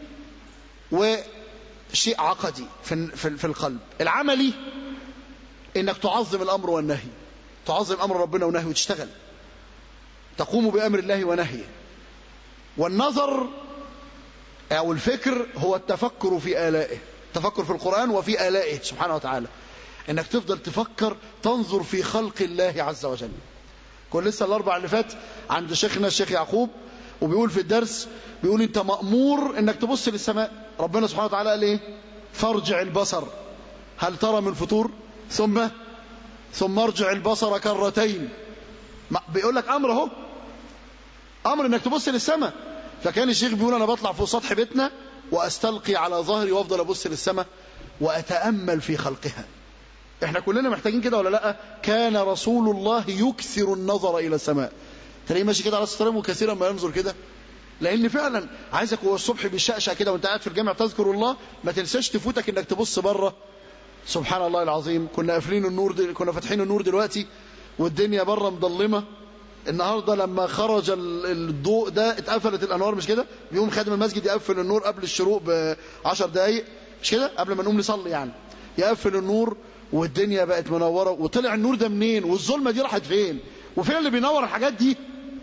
وشيء عقدي في, في, في القلب العملي إنك تعظم الأمر والنهي تعظم أمر ربنا ونهي وتشتغل تقوم بأمر الله ونهيه والنظر أو الفكر هو التفكر في آلائه التفكر في القرآن وفي آلائه سبحانه وتعالى انك تفضل تفكر تنظر في خلق الله عز وجل كل لسه الاربع اللي فات عند شيخنا الشيخ يعقوب وبيقول في الدرس بيقول انت مأمور انك تبص للسماء ربنا سبحانه وتعالى قال ايه فارجع البصر هل ترى من فطور ثم ثم ارجع البصر كرتين بيقول لك امر اهو امر انك تبص للسماء فكان الشيخ بيقول انا بطلع فوق سطح بيتنا واستلقي على ظهري وافضل ابص للسماء واتامل في خلقها احنا كلنا محتاجين كده ولا لا كان رسول الله يكثر النظر الى السماء تلاقيه ماشي كده على السلام وكثيرا ما ينظر كده لان فعلا عايزك هو الصبح بيشقشق كده وانت قاعد في الجامع تذكر الله ما تنساش تفوتك انك تبص بره سبحان الله العظيم كنا قافلين النور دل... كنا فاتحين النور دلوقتي والدنيا بره مظلمه النهارده لما خرج الضوء ده اتقفلت الانوار مش كده بيقوم خادم المسجد يقفل النور قبل الشروق ب 10 دقائق مش كده قبل ما نقوم نصلي يعني يقفل النور والدنيا بقت منوره وطلع النور ده منين والظلمه دي راحت فين وفين اللي بينور الحاجات دي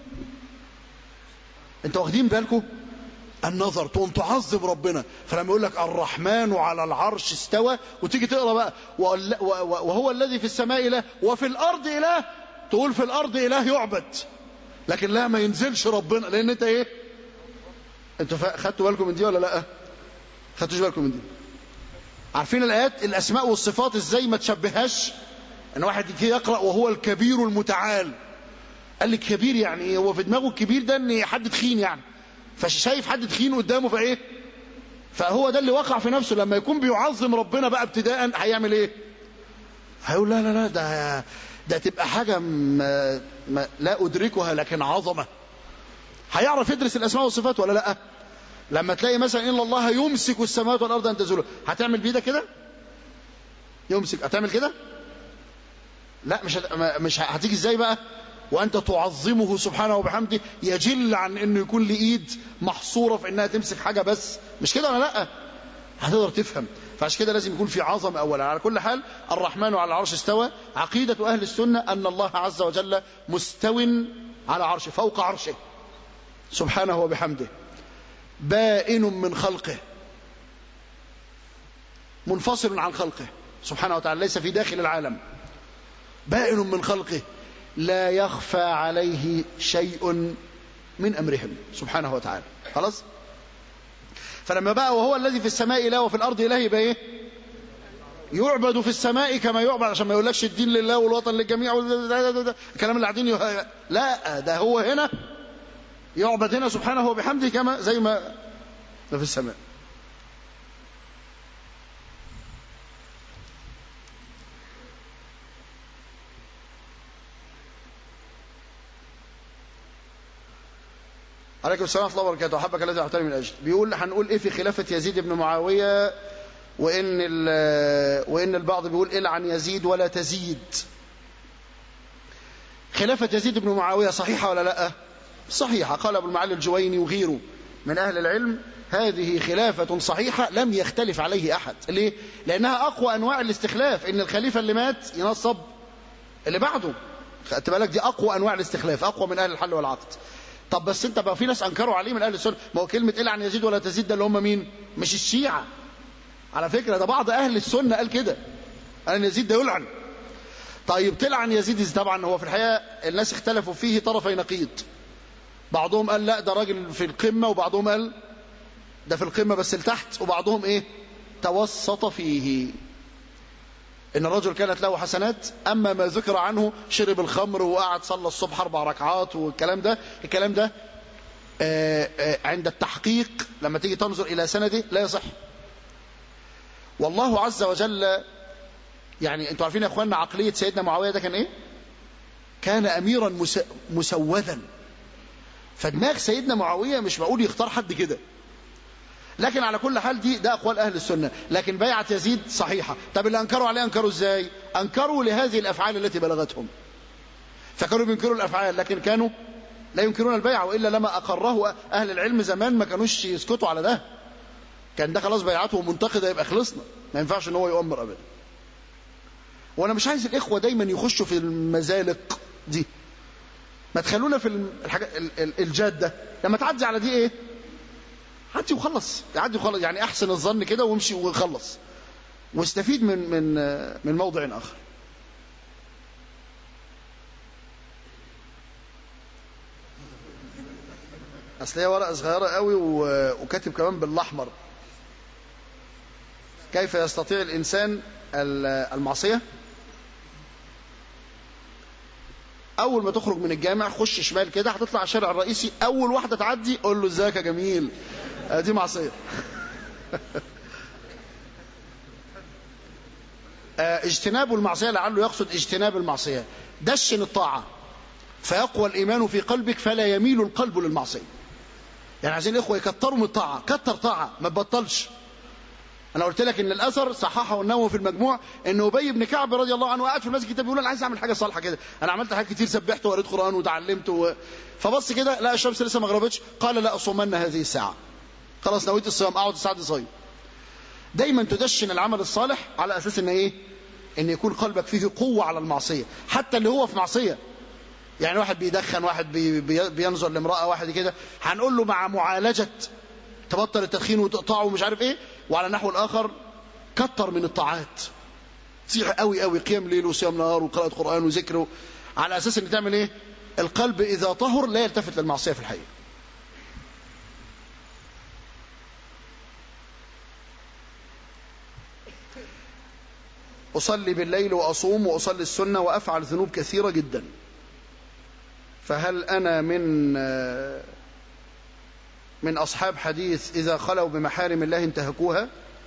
انتوا واخدين بالكم النظر تقوم تعظم ربنا فلما يقول لك الرحمن على العرش استوى وتيجي تقرا بقى وهو الذي في السماء اله وفي الارض اله تقول في الارض اله يعبد لكن لا ما ينزلش ربنا لان انت ايه انتوا خدتوا بالكم من دي ولا لا خدتوش بالكم من دي عارفين الايات الاسماء والصفات ازاي ما تشبههاش ان واحد يجي يقرا وهو الكبير المتعال قال لي كبير يعني ايه هو في دماغه الكبير ده ان حد تخين يعني فشايف حد تخين قدامه فايه فهو ده اللي وقع في نفسه لما يكون بيعظم ربنا بقى ابتداء هيعمل ايه هيقول لا لا لا ده ده تبقى حاجة ما ما لا أدركها لكن عظمة هيعرف يدرس الأسماء والصفات ولا لا لما تلاقي مثلا إن الله يمسك السماوات والأرض أن تزولوا هتعمل بيدك كده يمسك هتعمل كده لا مش هت... مش هتيجي ازاي بقى وانت تعظمه سبحانه وبحمده يجل عن انه يكون له ايد محصوره في انها تمسك حاجه بس مش كده ولا لا هتقدر تفهم فعشان كده لازم يكون في عظمه اولا على كل حال الرحمن على العرش استوى عقيده اهل السنه ان الله عز وجل مستو على عرشه فوق عرشه سبحانه وبحمده بائن من خلقه منفصل عن خلقه سبحانه وتعالى ليس في داخل العالم بائن من خلقه لا يخفى عليه شيء من أمرهم سبحانه وتعالى خلاص فلما بقى وهو الذي في السماء إله وفي الأرض إله يبقى إيه يعبد في السماء كما يعبد عشان ما يقولكش الدين لله والوطن للجميع الكلام اللي قاعدين يه... لا ده هو هنا يعبد هنا سبحانه وبحمده كما زي ما في السماء عليكم السلام ورحمه الله وبركاته احبك الذي اعطاني من اجل بيقول هنقول ايه في خلافه يزيد بن معاويه وان وان البعض بيقول العن يزيد ولا تزيد خلافه يزيد بن معاويه صحيحه ولا لا صحيحه قال ابو المعالي الجويني وغيره من اهل العلم هذه خلافة صحيحة لم يختلف عليه أحد ليه؟ لأنها أقوى أنواع الاستخلاف إن الخليفة اللي مات ينصب اللي بعده خدت بالك دي أقوى أنواع الاستخلاف أقوى من أهل الحل والعقد طب بس انت بقى في ناس انكروا عليه من اهل السنه ما هو كلمه العن يزيد ولا تزيد ده اللي هم مين مش الشيعه على فكره ده بعض اهل السنه قال كده قال يزيد ده يلعن طيب تلعن يزيد طبعا هو في الحقيقه الناس اختلفوا فيه طرفي نقيض بعضهم قال لا ده راجل في القمه وبعضهم قال ده في القمه بس لتحت وبعضهم ايه توسط فيه ان الرجل كانت له حسنات اما ما ذكر عنه شرب الخمر وقعد صلى الصبح اربع ركعات والكلام ده الكلام ده آآ آآ عند التحقيق لما تيجي تنظر الى سنده لا يصح والله عز وجل يعني انتوا عارفين يا اخواننا عقليه سيدنا معاويه ده كان ايه كان اميرا مس... مسودا فدماغ سيدنا معاويه مش معقول يختار حد كده لكن على كل حال دي ده أقوال أهل السنة لكن بيعة يزيد صحيحة طب اللي أنكروا عليه أنكروا إزاي أنكروا لهذه الأفعال التي بلغتهم فكانوا بينكروا الأفعال لكن كانوا لا ينكرون البيع وإلا لما أقره أهل العلم زمان ما كانوش يسكتوا على ده كان ده خلاص بيعته منتقدة يبقى خلصنا ما ينفعش ان هو يؤمر أبدا وأنا مش عايز الإخوة دايما يخشوا في المزالق دي ما تخلونا في الحاجة الجادة لما تعدي على دي ايه عدي وخلص عدي وخلص يعني احسن الظن كده وامشي وخلص واستفيد من من من موضع اخر اصل هي ورقه صغيره قوي وكاتب كمان بالاحمر كيف يستطيع الانسان المعصيه اول ما تخرج من الجامع خش شمال كده هتطلع على الشارع الرئيسي اول واحده تعدي قول له ازيك يا جميل دي معصيه اجتناب المعصيه لعله يقصد اجتناب المعصيه دشن الطاعه فيقوى الايمان في قلبك فلا يميل القلب للمعصيه يعني عايزين الاخوه يكتروا من الطاعه كتر طاعه ما تبطلش انا قلت لك ان الاثر صححه النووي في المجموع ان ابي بن كعب رضي الله عنه قاعد في المسجد كده بيقول انا عايز اعمل حاجه صالحه كده انا عملت حاجات كتير سبحت وقريت قران وتعلمت و... فبص كده لا الشمس لسه ما غربتش قال لا اصومن هذه الساعه خلاص نويت الصيام اقعد الساعه دي صايم دايما تدشن العمل الصالح على اساس ان ايه ان يكون قلبك فيه قوه على المعصيه حتى اللي هو في معصيه يعني واحد بيدخن واحد بي بي بينظر لامراه واحد كده هنقول له مع معالجه تبطل التدخين وتقطعه ومش عارف ايه وعلى النحو الاخر كتر من الطاعات تصيح قوي قوي قيام ليل وصيام نهار وقراءة قرآن وذكر على أساس أن تعمل إيه القلب إذا طهر لا يلتفت للمعصية في الحقيقة أصلي بالليل وأصوم وأصلي السنة وأفعل ذنوب كثيرة جدا فهل أنا من من أصحاب حديث إذا خلوا بمحارم الله انتهكوها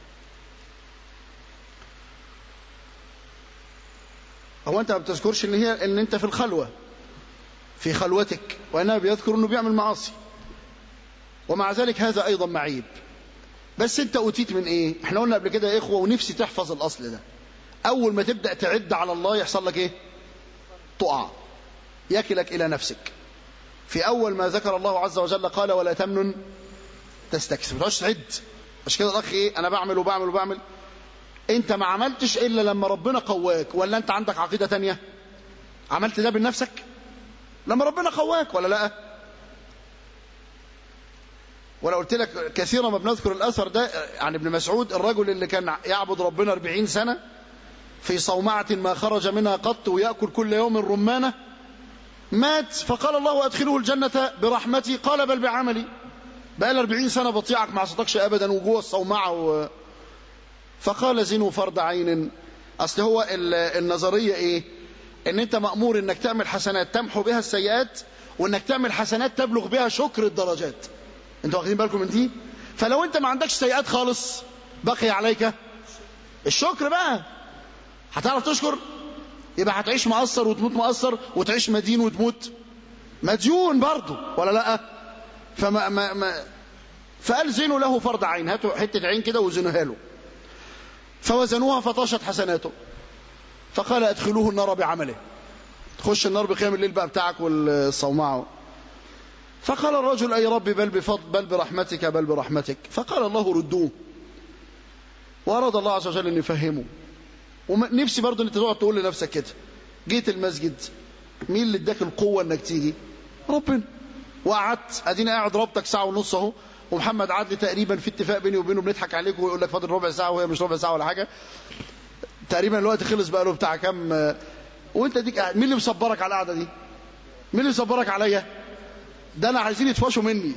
هو انت ما بتذكرش ان هي ان انت في الخلوه في خلوتك وانما بيذكر انه بيعمل معاصي ومع ذلك هذا ايضا معيب بس انت اوتيت من ايه احنا قلنا قبل كده يا اخوه ونفسي تحفظ الاصل ده اول ما تبدا تعد على الله يحصل لك ايه تقع يكلك الى نفسك في اول ما ذكر الله عز وجل قال ولا تمنن تستكثر ما تقعدش تعد مش كده الاخ ايه انا بعمل وبعمل وبعمل انت ما عملتش الا لما ربنا قواك ولا انت عندك عقيدة تانية عملت ده بنفسك لما ربنا قواك ولا لا ولا قلت لك كثيرا ما بنذكر الاثر ده عن ابن مسعود الرجل اللي كان يعبد ربنا 40 سنة في صومعة ما خرج منها قط ويأكل كل يوم رمانة مات فقال الله أدخله الجنة برحمتي قال بل بعملي بقى له 40 سنة بطيعك ما عصتكش أبدا وجوه الصومعة و... فقال زنوا فرض عين اصل هو النظريه ايه ان انت مامور انك تعمل حسنات تمحو بها السيئات وانك تعمل حسنات تبلغ بها شكر الدرجات انتوا واخدين بالكم من دي فلو انت ما عندكش سيئات خالص بقي عليك الشكر بقى هتعرف تشكر يبقى هتعيش مقصر وتموت مقصر وتعيش مدين وتموت مديون برضه ولا لا فما ما ما فقال زينوا له فرض عين هاتوا حته عين كده وزنوها له فوزنوها فطاشت حسناته فقال ادخلوه النار بعمله تخش النار بقيام الليل بقى بتاعك والصومعه فقال الرجل اي ربي بل بفضل بل برحمتك بل برحمتك فقال الله ردوه واراد الله عز وجل ان يفهمه ونفسي برضه ان انت تقعد تقول لنفسك كده جيت المسجد مين اللي اداك القوه انك تيجي ربنا وقعدت اديني قاعد ربطك ساعه ونص اهو ومحمد عدلي تقريبا في اتفاق بيني وبينه بنضحك عليك ويقول لك فاضل ربع ساعه وهي مش ربع ساعه ولا حاجه تقريبا الوقت خلص بقى له بتاع كام وانت ديك قاعد مين اللي مصبرك على القعده دي مين اللي مصبرك عليا ده انا عايزين يتفشوا مني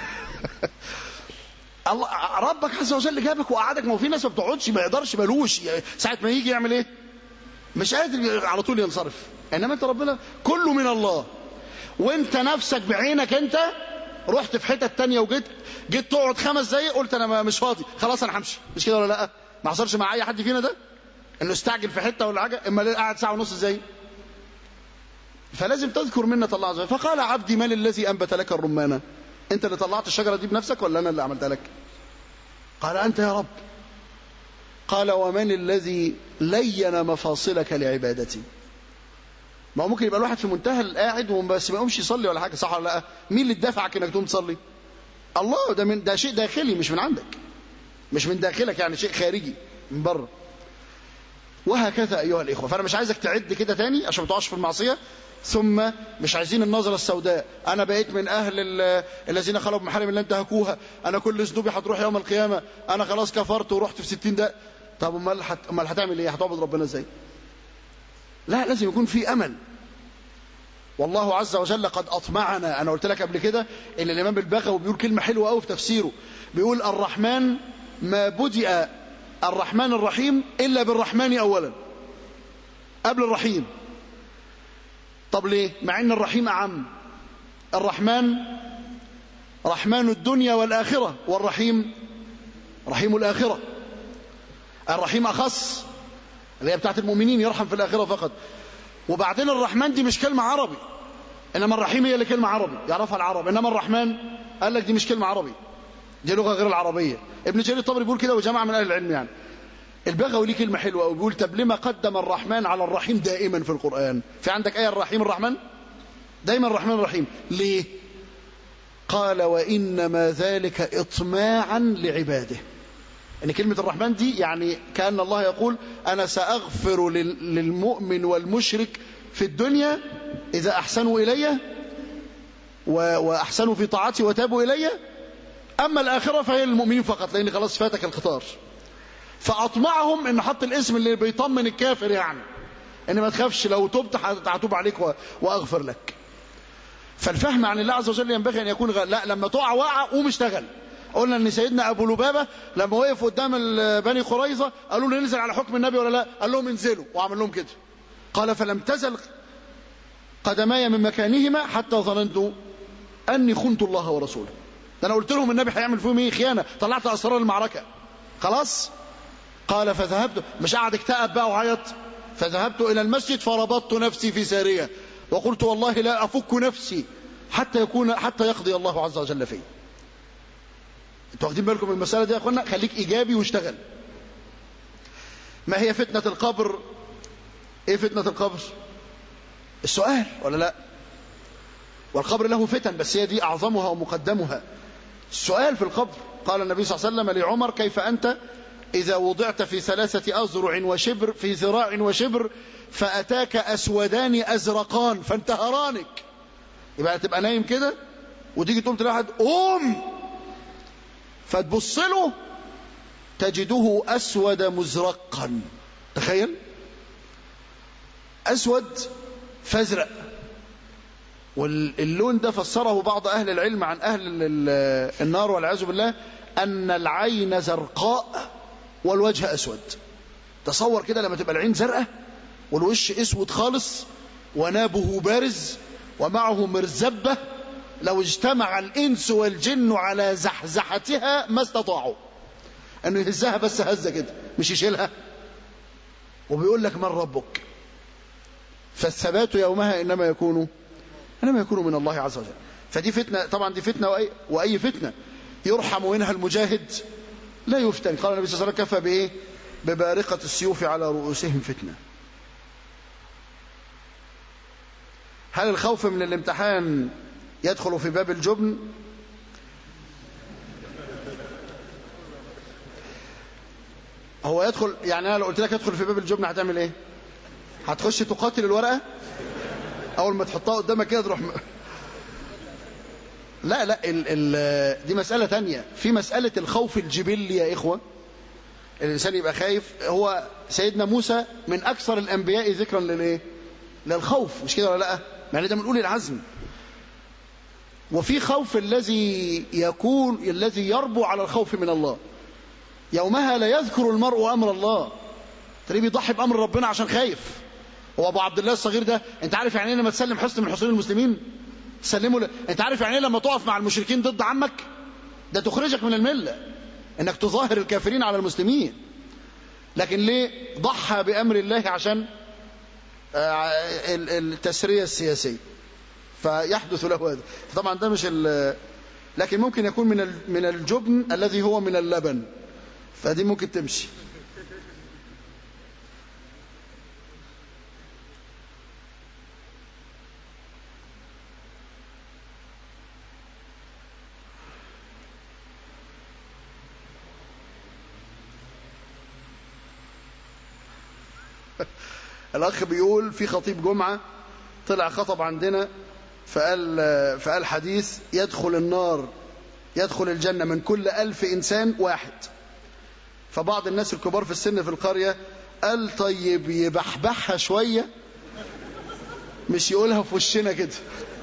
الله ربك عز وجل جابك وقعدك ما هو في ناس ما بتقعدش ما يقدرش ملوش ساعه ما يجي يعمل ايه مش قادر على طول ينصرف انما انت ربنا كله من الله وانت نفسك بعينك انت رحت في حته تانية وجيت جيت تقعد خمس دقايق قلت انا مش فاضي خلاص انا همشي مش كده ولا لا ما حصلش مع اي حد فينا ده انه استعجل في حته ولا حاجه اما قاعد ساعه ونص ازاي فلازم تذكر منة الله عز وجل فقال عبدي من الذي انبت لك الرمانه انت اللي طلعت الشجره دي بنفسك ولا انا اللي عملتها لك قال أنت يا رب قال ومن الذي لين مفاصلك لعبادتي ما هو ممكن يبقى الواحد في منتهى القاعد وبس ما يقومش يصلي ولا حاجه صح ولا لا مين اللي دفعك انك تقوم تصلي الله ده من ده شيء داخلي مش من عندك مش من داخلك يعني شيء خارجي من بره وهكذا ايها الاخوه فانا مش عايزك تعد كده تاني عشان ما تقعش في المعصيه ثم مش عايزين النظره السوداء انا بقيت من اهل الذين خلوا بمحارم الله انتهكوها انا كل ذنوبي هتروح يوم القيامه انا خلاص كفرت ورحت في 60 دقيقه طب امال هت... امال هتعمل ايه هتعبد ربنا ازاي لا لازم يكون في امل والله عز وجل قد اطمعنا انا قلت لك قبل كده ان الامام البغوي بيقول كلمه حلوه قوي في تفسيره بيقول الرحمن ما بدأ الرحمن الرحيم الا بالرحمن اولا قبل الرحيم طب ليه مع ان الرحيم اعم الرحمن رحمن الدنيا والاخره والرحيم رحيم الاخره الرحيم اخص اللي هي بتاعت المؤمنين يرحم في الاخره فقط وبعدين الرحمن دي مش كلمه عربي انما الرحيم هي اللي كلمه عربي يعرفها العرب انما الرحمن قال لك دي مش كلمه عربي دي لغه غير العربيه ابن جرير الطبري بيقول كده وجماعه من اهل العلم يعني البغوي ليه كلمه حلوه قوي بيقول طب لما قدم الرحمن على الرحيم دائما في القران في عندك ايه الرحيم الرحمن دايما الرحمن الرحيم ليه قال وانما ذلك اطماعا لعباده ان كلمه الرحمن دي يعني كان الله يقول انا ساغفر للمؤمن والمشرك في الدنيا اذا احسنوا الي واحسنوا في طاعتي وتابوا الي اما الاخره فهي للمؤمنين فقط لان خلاص فاتك القطار فاطمعهم ان حط الاسم اللي بيطمن الكافر يعني ان ما تخافش لو تبت هتوب عليك واغفر لك فالفهم عن الله عز وجل ينبغي ان يكون غ... لا لما تقع وقع قوم اشتغل قلنا ان سيدنا ابو لبابه لما وقف قدام بني قريظه قالوا له ننزل على حكم النبي ولا لا قال لهم انزلوا وعمل لهم كده قال فلم تزل قدماي من مكانهما حتى ظننت اني خنت الله ورسوله ده انا قلت لهم النبي هيعمل فيهم ايه خيانه طلعت اسرار المعركه خلاص قال فذهبت مش قاعد اكتئب بقى وعيط فذهبت الى المسجد فربطت نفسي في ساريه وقلت والله لا افك نفسي حتى يكون حتى يقضي الله عز وجل فيه انتوا واخدين بالكم من المساله دي يا اخوانا خليك ايجابي واشتغل ما هي فتنه القبر ايه فتنه القبر السؤال ولا لا والقبر له فتن بس هي دي اعظمها ومقدمها السؤال في القبر قال النبي صلى الله عليه وسلم لعمر كيف انت إذا وضعت في ثلاثة أزرع وشبر في ذراع وشبر فأتاك أسودان أزرقان فانتهرانك يبقى تبقى نايم كده وتيجي تقوم تلاقي قوم فتبص له تجده أسود مزرقا تخيل أسود فازرق واللون ده فسره بعض أهل العلم عن أهل النار والعياذ بالله أن العين زرقاء والوجه أسود تصور كده لما تبقى العين زرقاء والوش اسود خالص ونابه بارز ومعه مرزبة لو اجتمع الإنس والجن على زحزحتها ما استطاعوا أنه يهزها بس هزة كده مش يشيلها وبيقول لك من ربك فالثبات يومها إنما يكون إنما يكون من الله عز وجل فدي فتنة طبعا دي فتنة وأي, وأي فتنة يرحم منها المجاهد لا يفتن قال النبي صلى الله عليه وسلم كفى بإيه ببارقة السيوف على رؤوسهم فتنة هل الخوف من الامتحان يدخل في باب الجبن هو يدخل يعني انا لو قلت لك ادخل في باب الجبن هتعمل ايه هتخش تقاتل الورقه اول ما تحطها قدامك كده تروح م... لا لا ال ال دي مسألة تانية في مسألة الخوف الجبلي يا إخوة الإنسان يبقى خايف هو سيدنا موسى من أكثر الأنبياء ذكرا للإيه للخوف مش كده ولا لا يعني ده من أولي العزم وفي خوف الذي يكون الذي يربو على الخوف من الله يومها لا يذكر المرء أمر الله تلاقيه بيضحي بأمر ربنا عشان خايف هو أبو عبد الله الصغير ده أنت عارف يعني إيه لما تسلم حصن من حصون المسلمين تسلمه ل... أنت عارف يعني إيه لما تقف مع المشركين ضد عمك ده تخرجك من الملة إنك تظاهر الكافرين على المسلمين لكن ليه ضحى بأمر الله عشان التسرية السياسية فيحدث له هذا طبعا ده مش ال... لكن ممكن يكون من من الجبن الذي هو من اللبن فدي ممكن تمشي الأخ بيقول في خطيب جمعة طلع خطب عندنا فقال, فقال حديث يدخل النار يدخل الجنة من كل ألف إنسان واحد فبعض الناس الكبار في السن في القرية قال طيب يبحبحها شوية مش يقولها في وشنا كده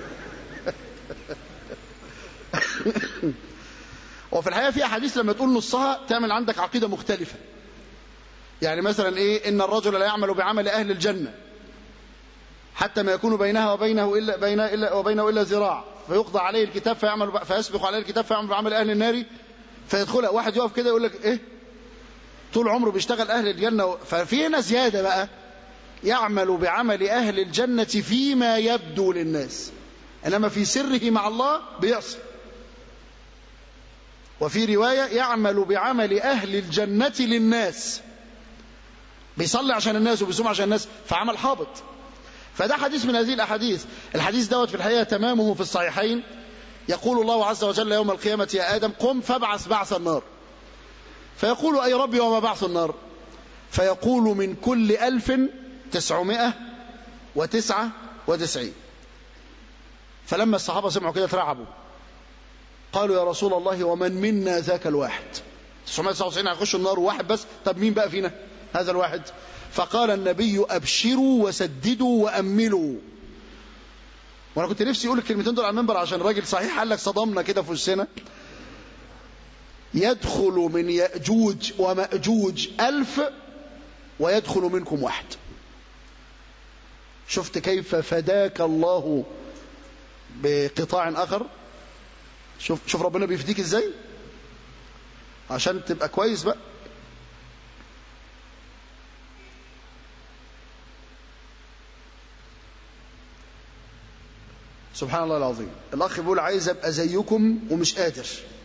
وفي الحقيقة في أحاديث لما تقول نصها تعمل عندك عقيدة مختلفة يعني مثلا إيه إن الرجل لا يعمل بعمل أهل الجنة حتى ما يكون بينها وبينه إلا, بين إلا وبينه إلا ذراع فيقضى عليه الكتاب فيعمل فيسبق عليه الكتاب فيعمل بعمل أهل النار فيدخلها واحد يقف كده يقول لك إيه طول عمره بيشتغل أهل الجنة ففي هنا زيادة بقى يعمل بعمل أهل الجنة فيما يبدو للناس إنما في سره مع الله بيعصي وفي رواية يعمل بعمل أهل الجنة للناس بيصلي عشان الناس وبيصوم عشان الناس فعمل حابط فده حديث من هذه الأحاديث الحديث دوت في الحقيقة تمامه في الصحيحين يقول الله عز وجل يوم القيامة يا آدم قم فابعث بعث النار فيقول أي ربي وما بعث النار فيقول من كل ألف تسعمائة وتسعة وتسعين فلما الصحابة سمعوا كده ترعبوا قالوا يا رسول الله ومن منا ذاك الواحد 999 هيخشوا النار وواحد بس طب مين بقى فينا هذا الواحد فقال النبي أبشروا وسددوا وأملوا وانا كنت نفسي اقول الكلمتين دول على المنبر عشان الراجل صحيح قال لك صدمنا كده في وشنا يدخل من يأجوج ومأجوج ألف ويدخل منكم واحد شفت كيف فداك الله بقطاع آخر شوف شوف ربنا بيفديك ازاي عشان تبقى كويس بقى سبحان الله العظيم الاخ بيقول عايز ابقى زيكم ومش قادر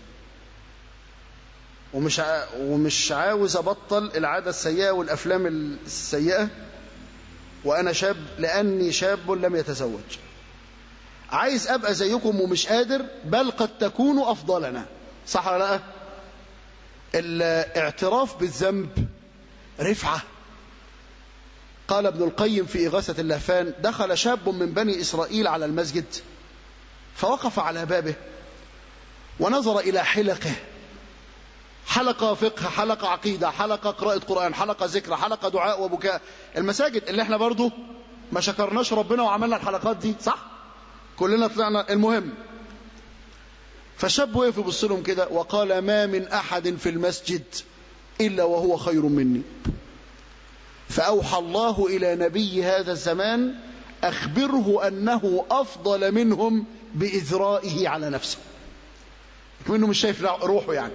ومش ع... ومش عاوز ابطل العاده السيئه والافلام السيئه وانا شاب لاني شاب لم يتزوج عايز ابقى زيكم ومش قادر بل قد تكون افضلنا صح ولا لا الاعتراف بالذنب رفعه قال ابن القيم في إغاثة اللهفان دخل شاب من بني إسرائيل على المسجد فوقف على بابه ونظر إلى حلقه حلقة فقه حلقة عقيدة حلقة قراءة قرآن حلقة ذكر حلقة دعاء وبكاء المساجد اللي احنا برضو ما شكرناش ربنا وعملنا الحلقات دي صح كلنا طلعنا المهم فالشاب وقف يبص لهم كده وقال ما من أحد في المسجد إلا وهو خير مني فأوحى الله إلى نبي هذا الزمان أخبره أنه أفضل منهم بإذرائه على نفسه منه مش شايف روحه يعني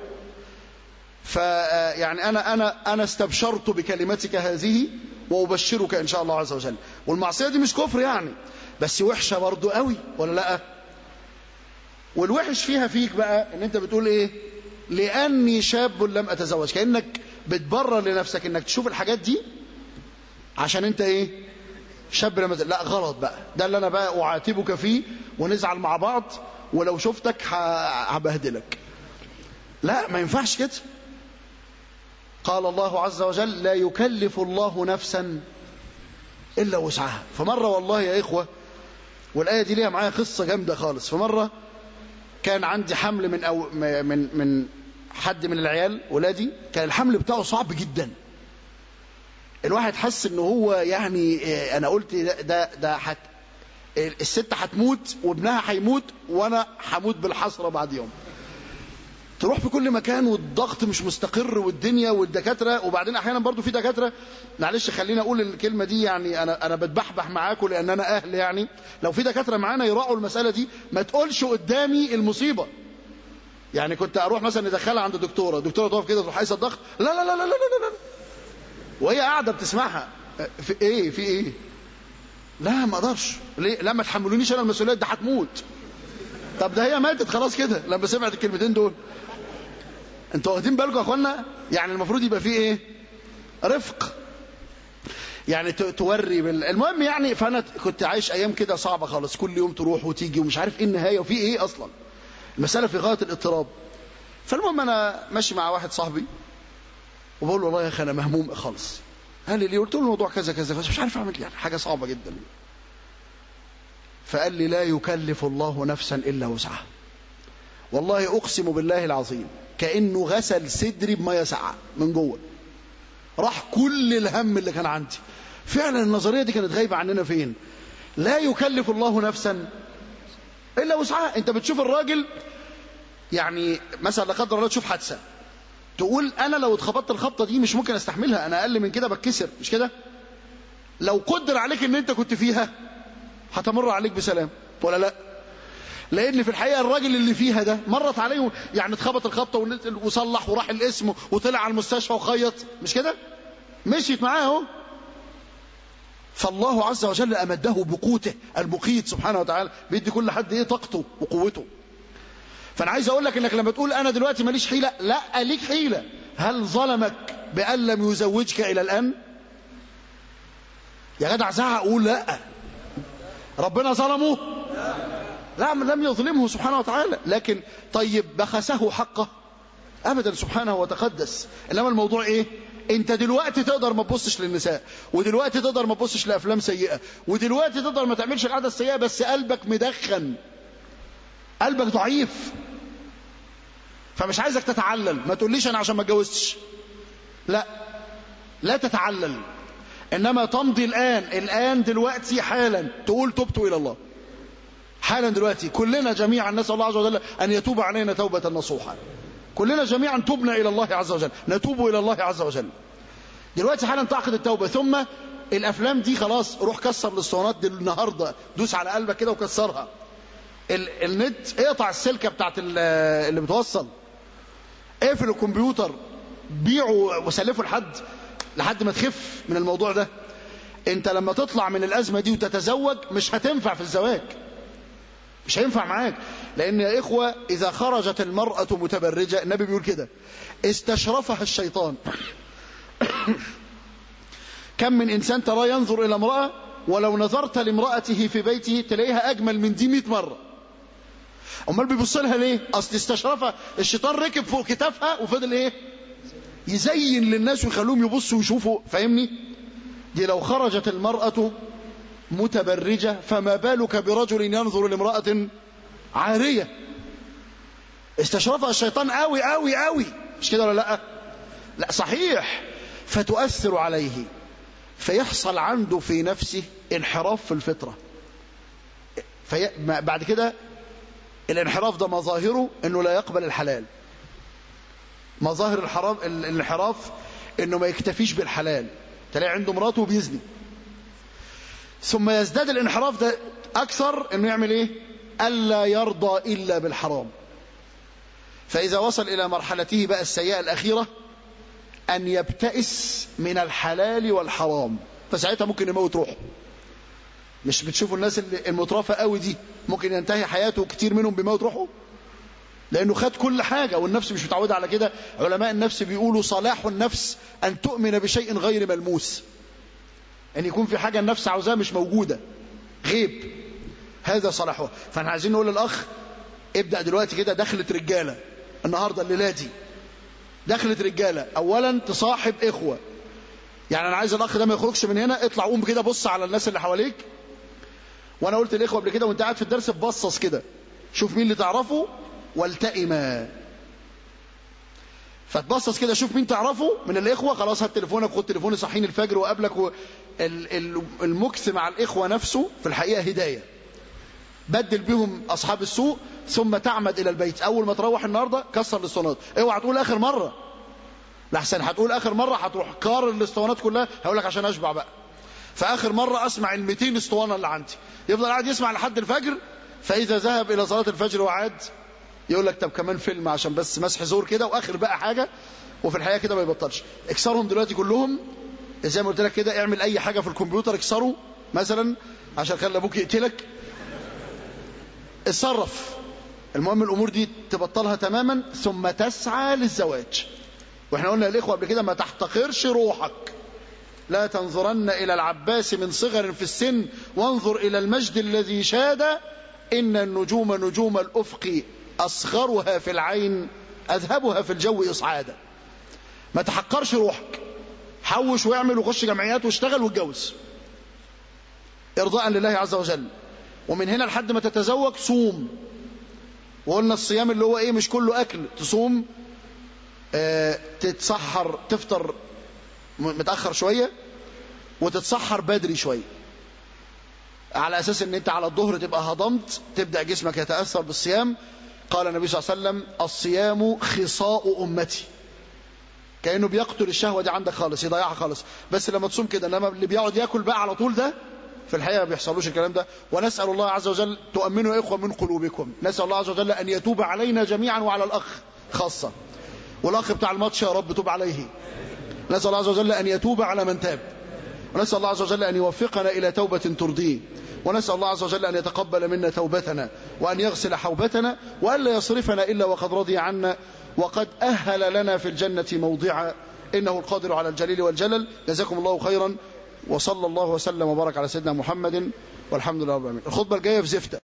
فيعني أنا أنا أنا استبشرت بكلمتك هذه وأبشرك إن شاء الله عز وجل والمعصية دي مش كفر يعني بس وحشة برضو قوي ولا لا والوحش فيها فيك بقى ان انت بتقول ايه لاني شاب لم اتزوج كانك بتبرر لنفسك انك تشوف الحاجات دي عشان انت ايه شاب لما لا غلط بقى ده اللي انا بقى اعاتبك فيه ونزعل مع بعض ولو شفتك هبهدلك لا ما ينفعش كده قال الله عز وجل لا يكلف الله نفسا الا وسعها فمره والله يا اخوه والايه دي ليها معايا قصه جامده خالص فمره كان عندي حمل من أو من من حد من العيال ولادي كان الحمل بتاعه صعب جدا الواحد حس ان هو يعني انا قلت ده ده, ده حت الست هتموت وابنها هيموت وانا هموت بالحسره بعد يوم تروح في كل مكان والضغط مش مستقر والدنيا والدكاتره وبعدين احيانا برضو في دكاتره معلش خليني اقول الكلمه دي يعني انا انا بتبحبح معاكم لان انا اهل يعني لو في دكاتره معانا يراعوا المساله دي ما تقولش قدامي المصيبه يعني كنت اروح مثلا ندخلها عند دكتوره دكتوره تقف كده تروح قايسه الضغط لا لا لا لا لا لا لا وهي قاعده بتسمعها في ايه في ايه لا ما اقدرش ليه لا ما تحملونيش انا المسؤوليات ده هتموت طب ده هي ماتت خلاص كده لما سمعت الكلمتين دول انتوا واخدين بالكم يا اخوانا يعني المفروض يبقى فيه ايه رفق يعني ت- توري بال... المهم يعني فانا كنت عايش ايام كده صعبه خالص كل يوم تروح وتيجي ومش عارف ايه النهايه وفي ايه اصلا المساله في غايه الاضطراب فالمهم انا ماشي مع واحد صاحبي وبقول له والله يا اخي انا مهموم خالص قال لي ليه قلت له الموضوع كذا كذا بس مش عارف اعمل يعني حاجه صعبه جدا فقال لي لا يكلف الله نفسا الا وسعها والله اقسم بالله العظيم كانه غسل صدري بميه ساقعه من جوه راح كل الهم اللي كان عندي فعلا النظريه دي كانت غايبه عننا فين لا يكلف الله نفسا الا وسعها انت بتشوف الراجل يعني مثلا لا قدر الله تشوف حادثه تقول انا لو اتخبطت الخبطه دي مش ممكن استحملها انا اقل من كده بتكسر مش كده لو قدر عليك ان انت كنت فيها هتمر عليك بسلام ولا لا لان في الحقيقه الراجل اللي فيها ده مرت عليه يعني اتخبط الخبطه ونزل وصلح وراح القسم وطلع على المستشفى وخيط مش كده مشيت معاه اهو فالله عز وجل امده بقوته المقيت سبحانه وتعالى بيدي كل حد ايه طاقته وقوته فانا عايز اقول لك انك لما تقول انا دلوقتي ماليش حيله لا ليك حيله هل ظلمك بان لم يزوجك الى الان يا جدع زعق قول لا ربنا ظلمه لا لم يظلمه سبحانه وتعالى لكن طيب بخسه حقه ابدا سبحانه وتقدس انما الموضوع ايه انت دلوقتي تقدر ما تبصش للنساء ودلوقتي تقدر ما تبصش لافلام سيئه ودلوقتي تقدر ما تعملش العاده السيئه بس قلبك مدخن قلبك ضعيف فمش عايزك تتعلل ما تقوليش انا عشان ما اتجوزتش لا لا تتعلل انما تمضي الان الان دلوقتي حالا تقول تبت الى الله حالا دلوقتي كلنا جميعا نسال الله عز وجل ان يتوب علينا توبه نصوحا كلنا جميعا تبنا الى الله عز وجل نتوب الى الله عز وجل دلوقتي حالا تعقد التوبه ثم الافلام دي خلاص روح كسر الاسطوانات دي النهارده دوس على قلبك كده وكسرها ال النت اقطع السلكه بتاعت اللي بتوصل اقفل الكمبيوتر بيعوا وسلفوا لحد لحد ما تخف من الموضوع ده انت لما تطلع من الازمه دي وتتزوج مش هتنفع في الزواج مش هينفع معاك لان يا اخوه اذا خرجت المراه متبرجه النبي بيقول كده استشرفها الشيطان كم من انسان ترى ينظر الى امراه ولو نظرت لامراته في بيته تلاقيها اجمل من دي 100 مره امال بيبص لها ليه اصل استشرفها الشيطان ركب فوق كتافها وفضل ايه يزين للناس ويخلوهم يبصوا ويشوفوا فاهمني دي لو خرجت المرأة متبرجة فما بالك برجل ينظر لامرأة عارية استشرفها الشيطان قوي قوي قوي مش كده ولا لا لا صحيح فتؤثر عليه فيحصل عنده في نفسه انحراف في الفطرة في بعد كده الانحراف ده مظاهره انه لا يقبل الحلال مظاهر الحرام الانحراف انه ما يكتفيش بالحلال تلاقي عنده مراته وبيزني ثم يزداد الانحراف ده اكثر انه يعمل ايه الا يرضى الا بالحرام فاذا وصل الى مرحلته بقى السيئه الاخيره ان يبتئس من الحلال والحرام فساعتها ممكن يموت روحه مش بتشوفوا الناس اللي المترفه قوي دي ممكن ينتهي حياته كتير منهم بموت روحه لانه خد كل حاجه والنفس مش متعوده على كده علماء النفس بيقولوا صلاح النفس ان تؤمن بشيء غير ملموس ان يكون في حاجه النفس عاوزاها مش موجوده غيب هذا صلاحه فاحنا عايزين نقول للاخ ابدا دلوقتي كده دخلت رجاله النهارده الليله دي دخلت رجاله اولا تصاحب اخوه يعني انا عايز الاخ ده ما يخرجش من هنا اطلع قوم كده بص على الناس اللي حواليك وانا قلت الاخوه قبل كده وانت قاعد في الدرس ببصص كده شوف مين اللي تعرفه والتئما فتبصص كده شوف مين تعرفه من الاخوه خلاص هات تليفونك خد تليفوني صحيني الفجر وقابلك و... المكث مع الاخوه نفسه في الحقيقه هدايه بدل بيهم اصحاب السوء ثم تعمد الى البيت اول ما تروح النهارده كسر الاسطوانات اوعى تقول اخر مره لحسن هتقول اخر مره هتروح كار الاسطوانات كلها هقول لك عشان اشبع بقى فاخر مره اسمع ال 200 اسطوانه اللي عندي يفضل قاعد يسمع لحد الفجر فاذا ذهب الى صلاه الفجر وعاد يقول لك طب كمان فيلم عشان بس مسح زور كده واخر بقى حاجه وفي الحقيقه كده ما يبطلش اكسرهم دلوقتي كلهم زي ما قلت لك كده اعمل اي حاجه في الكمبيوتر اكسره مثلا عشان خلي ابوك يقتلك اتصرف المهم الأمور دي تبطلها تماما ثم تسعى للزواج واحنا قلنا للإخوة قبل كده ما تحتقرش روحك لا تنظرن إلى العباس من صغر في السن وانظر إلى المجد الذي شاد إن النجوم نجوم الأفق أصغرها في العين أذهبها في الجو إصعادا ما تحقرش روحك حوش واعمل وخش جمعيات واشتغل واتجوز إرضاء لله عز وجل ومن هنا لحد ما تتزوج صوم وقلنا الصيام اللي هو ايه مش كله اكل تصوم آه تتسحر تفطر متاخر شويه وتتسحر بدري شويه على اساس ان انت على الظهر تبقى هضمت تبدا جسمك يتاثر بالصيام قال النبي صلى الله عليه وسلم الصيام خصاء امتي كانه بيقتل الشهوه دي عندك خالص يضيعها خالص بس لما تصوم كده انما اللي بيقعد ياكل بقى على طول ده في الحقيقة ما بيحصلوش الكلام ده ونسأل الله عز وجل تؤمنوا يا إخوة من قلوبكم نسأل الله عز وجل أن يتوب علينا جميعا وعلى الأخ خاصة والأخ بتاع الماتش يا رب توب عليه نسأل الله عز وجل أن يتوب على من تاب ونسأل الله عز وجل أن يوفقنا إلى توبة ترضيه ونسأل الله عز وجل أن يتقبل منا توبتنا وأن يغسل حوبتنا وألا يصرفنا إلا وقد رضي عنا وقد أهل لنا في الجنة موضعا إنه القادر على الجليل والجلل جزاكم الله خيرا وصلى الله وسلم وبارك على سيدنا محمد والحمد لله رب العالمين الخطبة الجاية في زفتة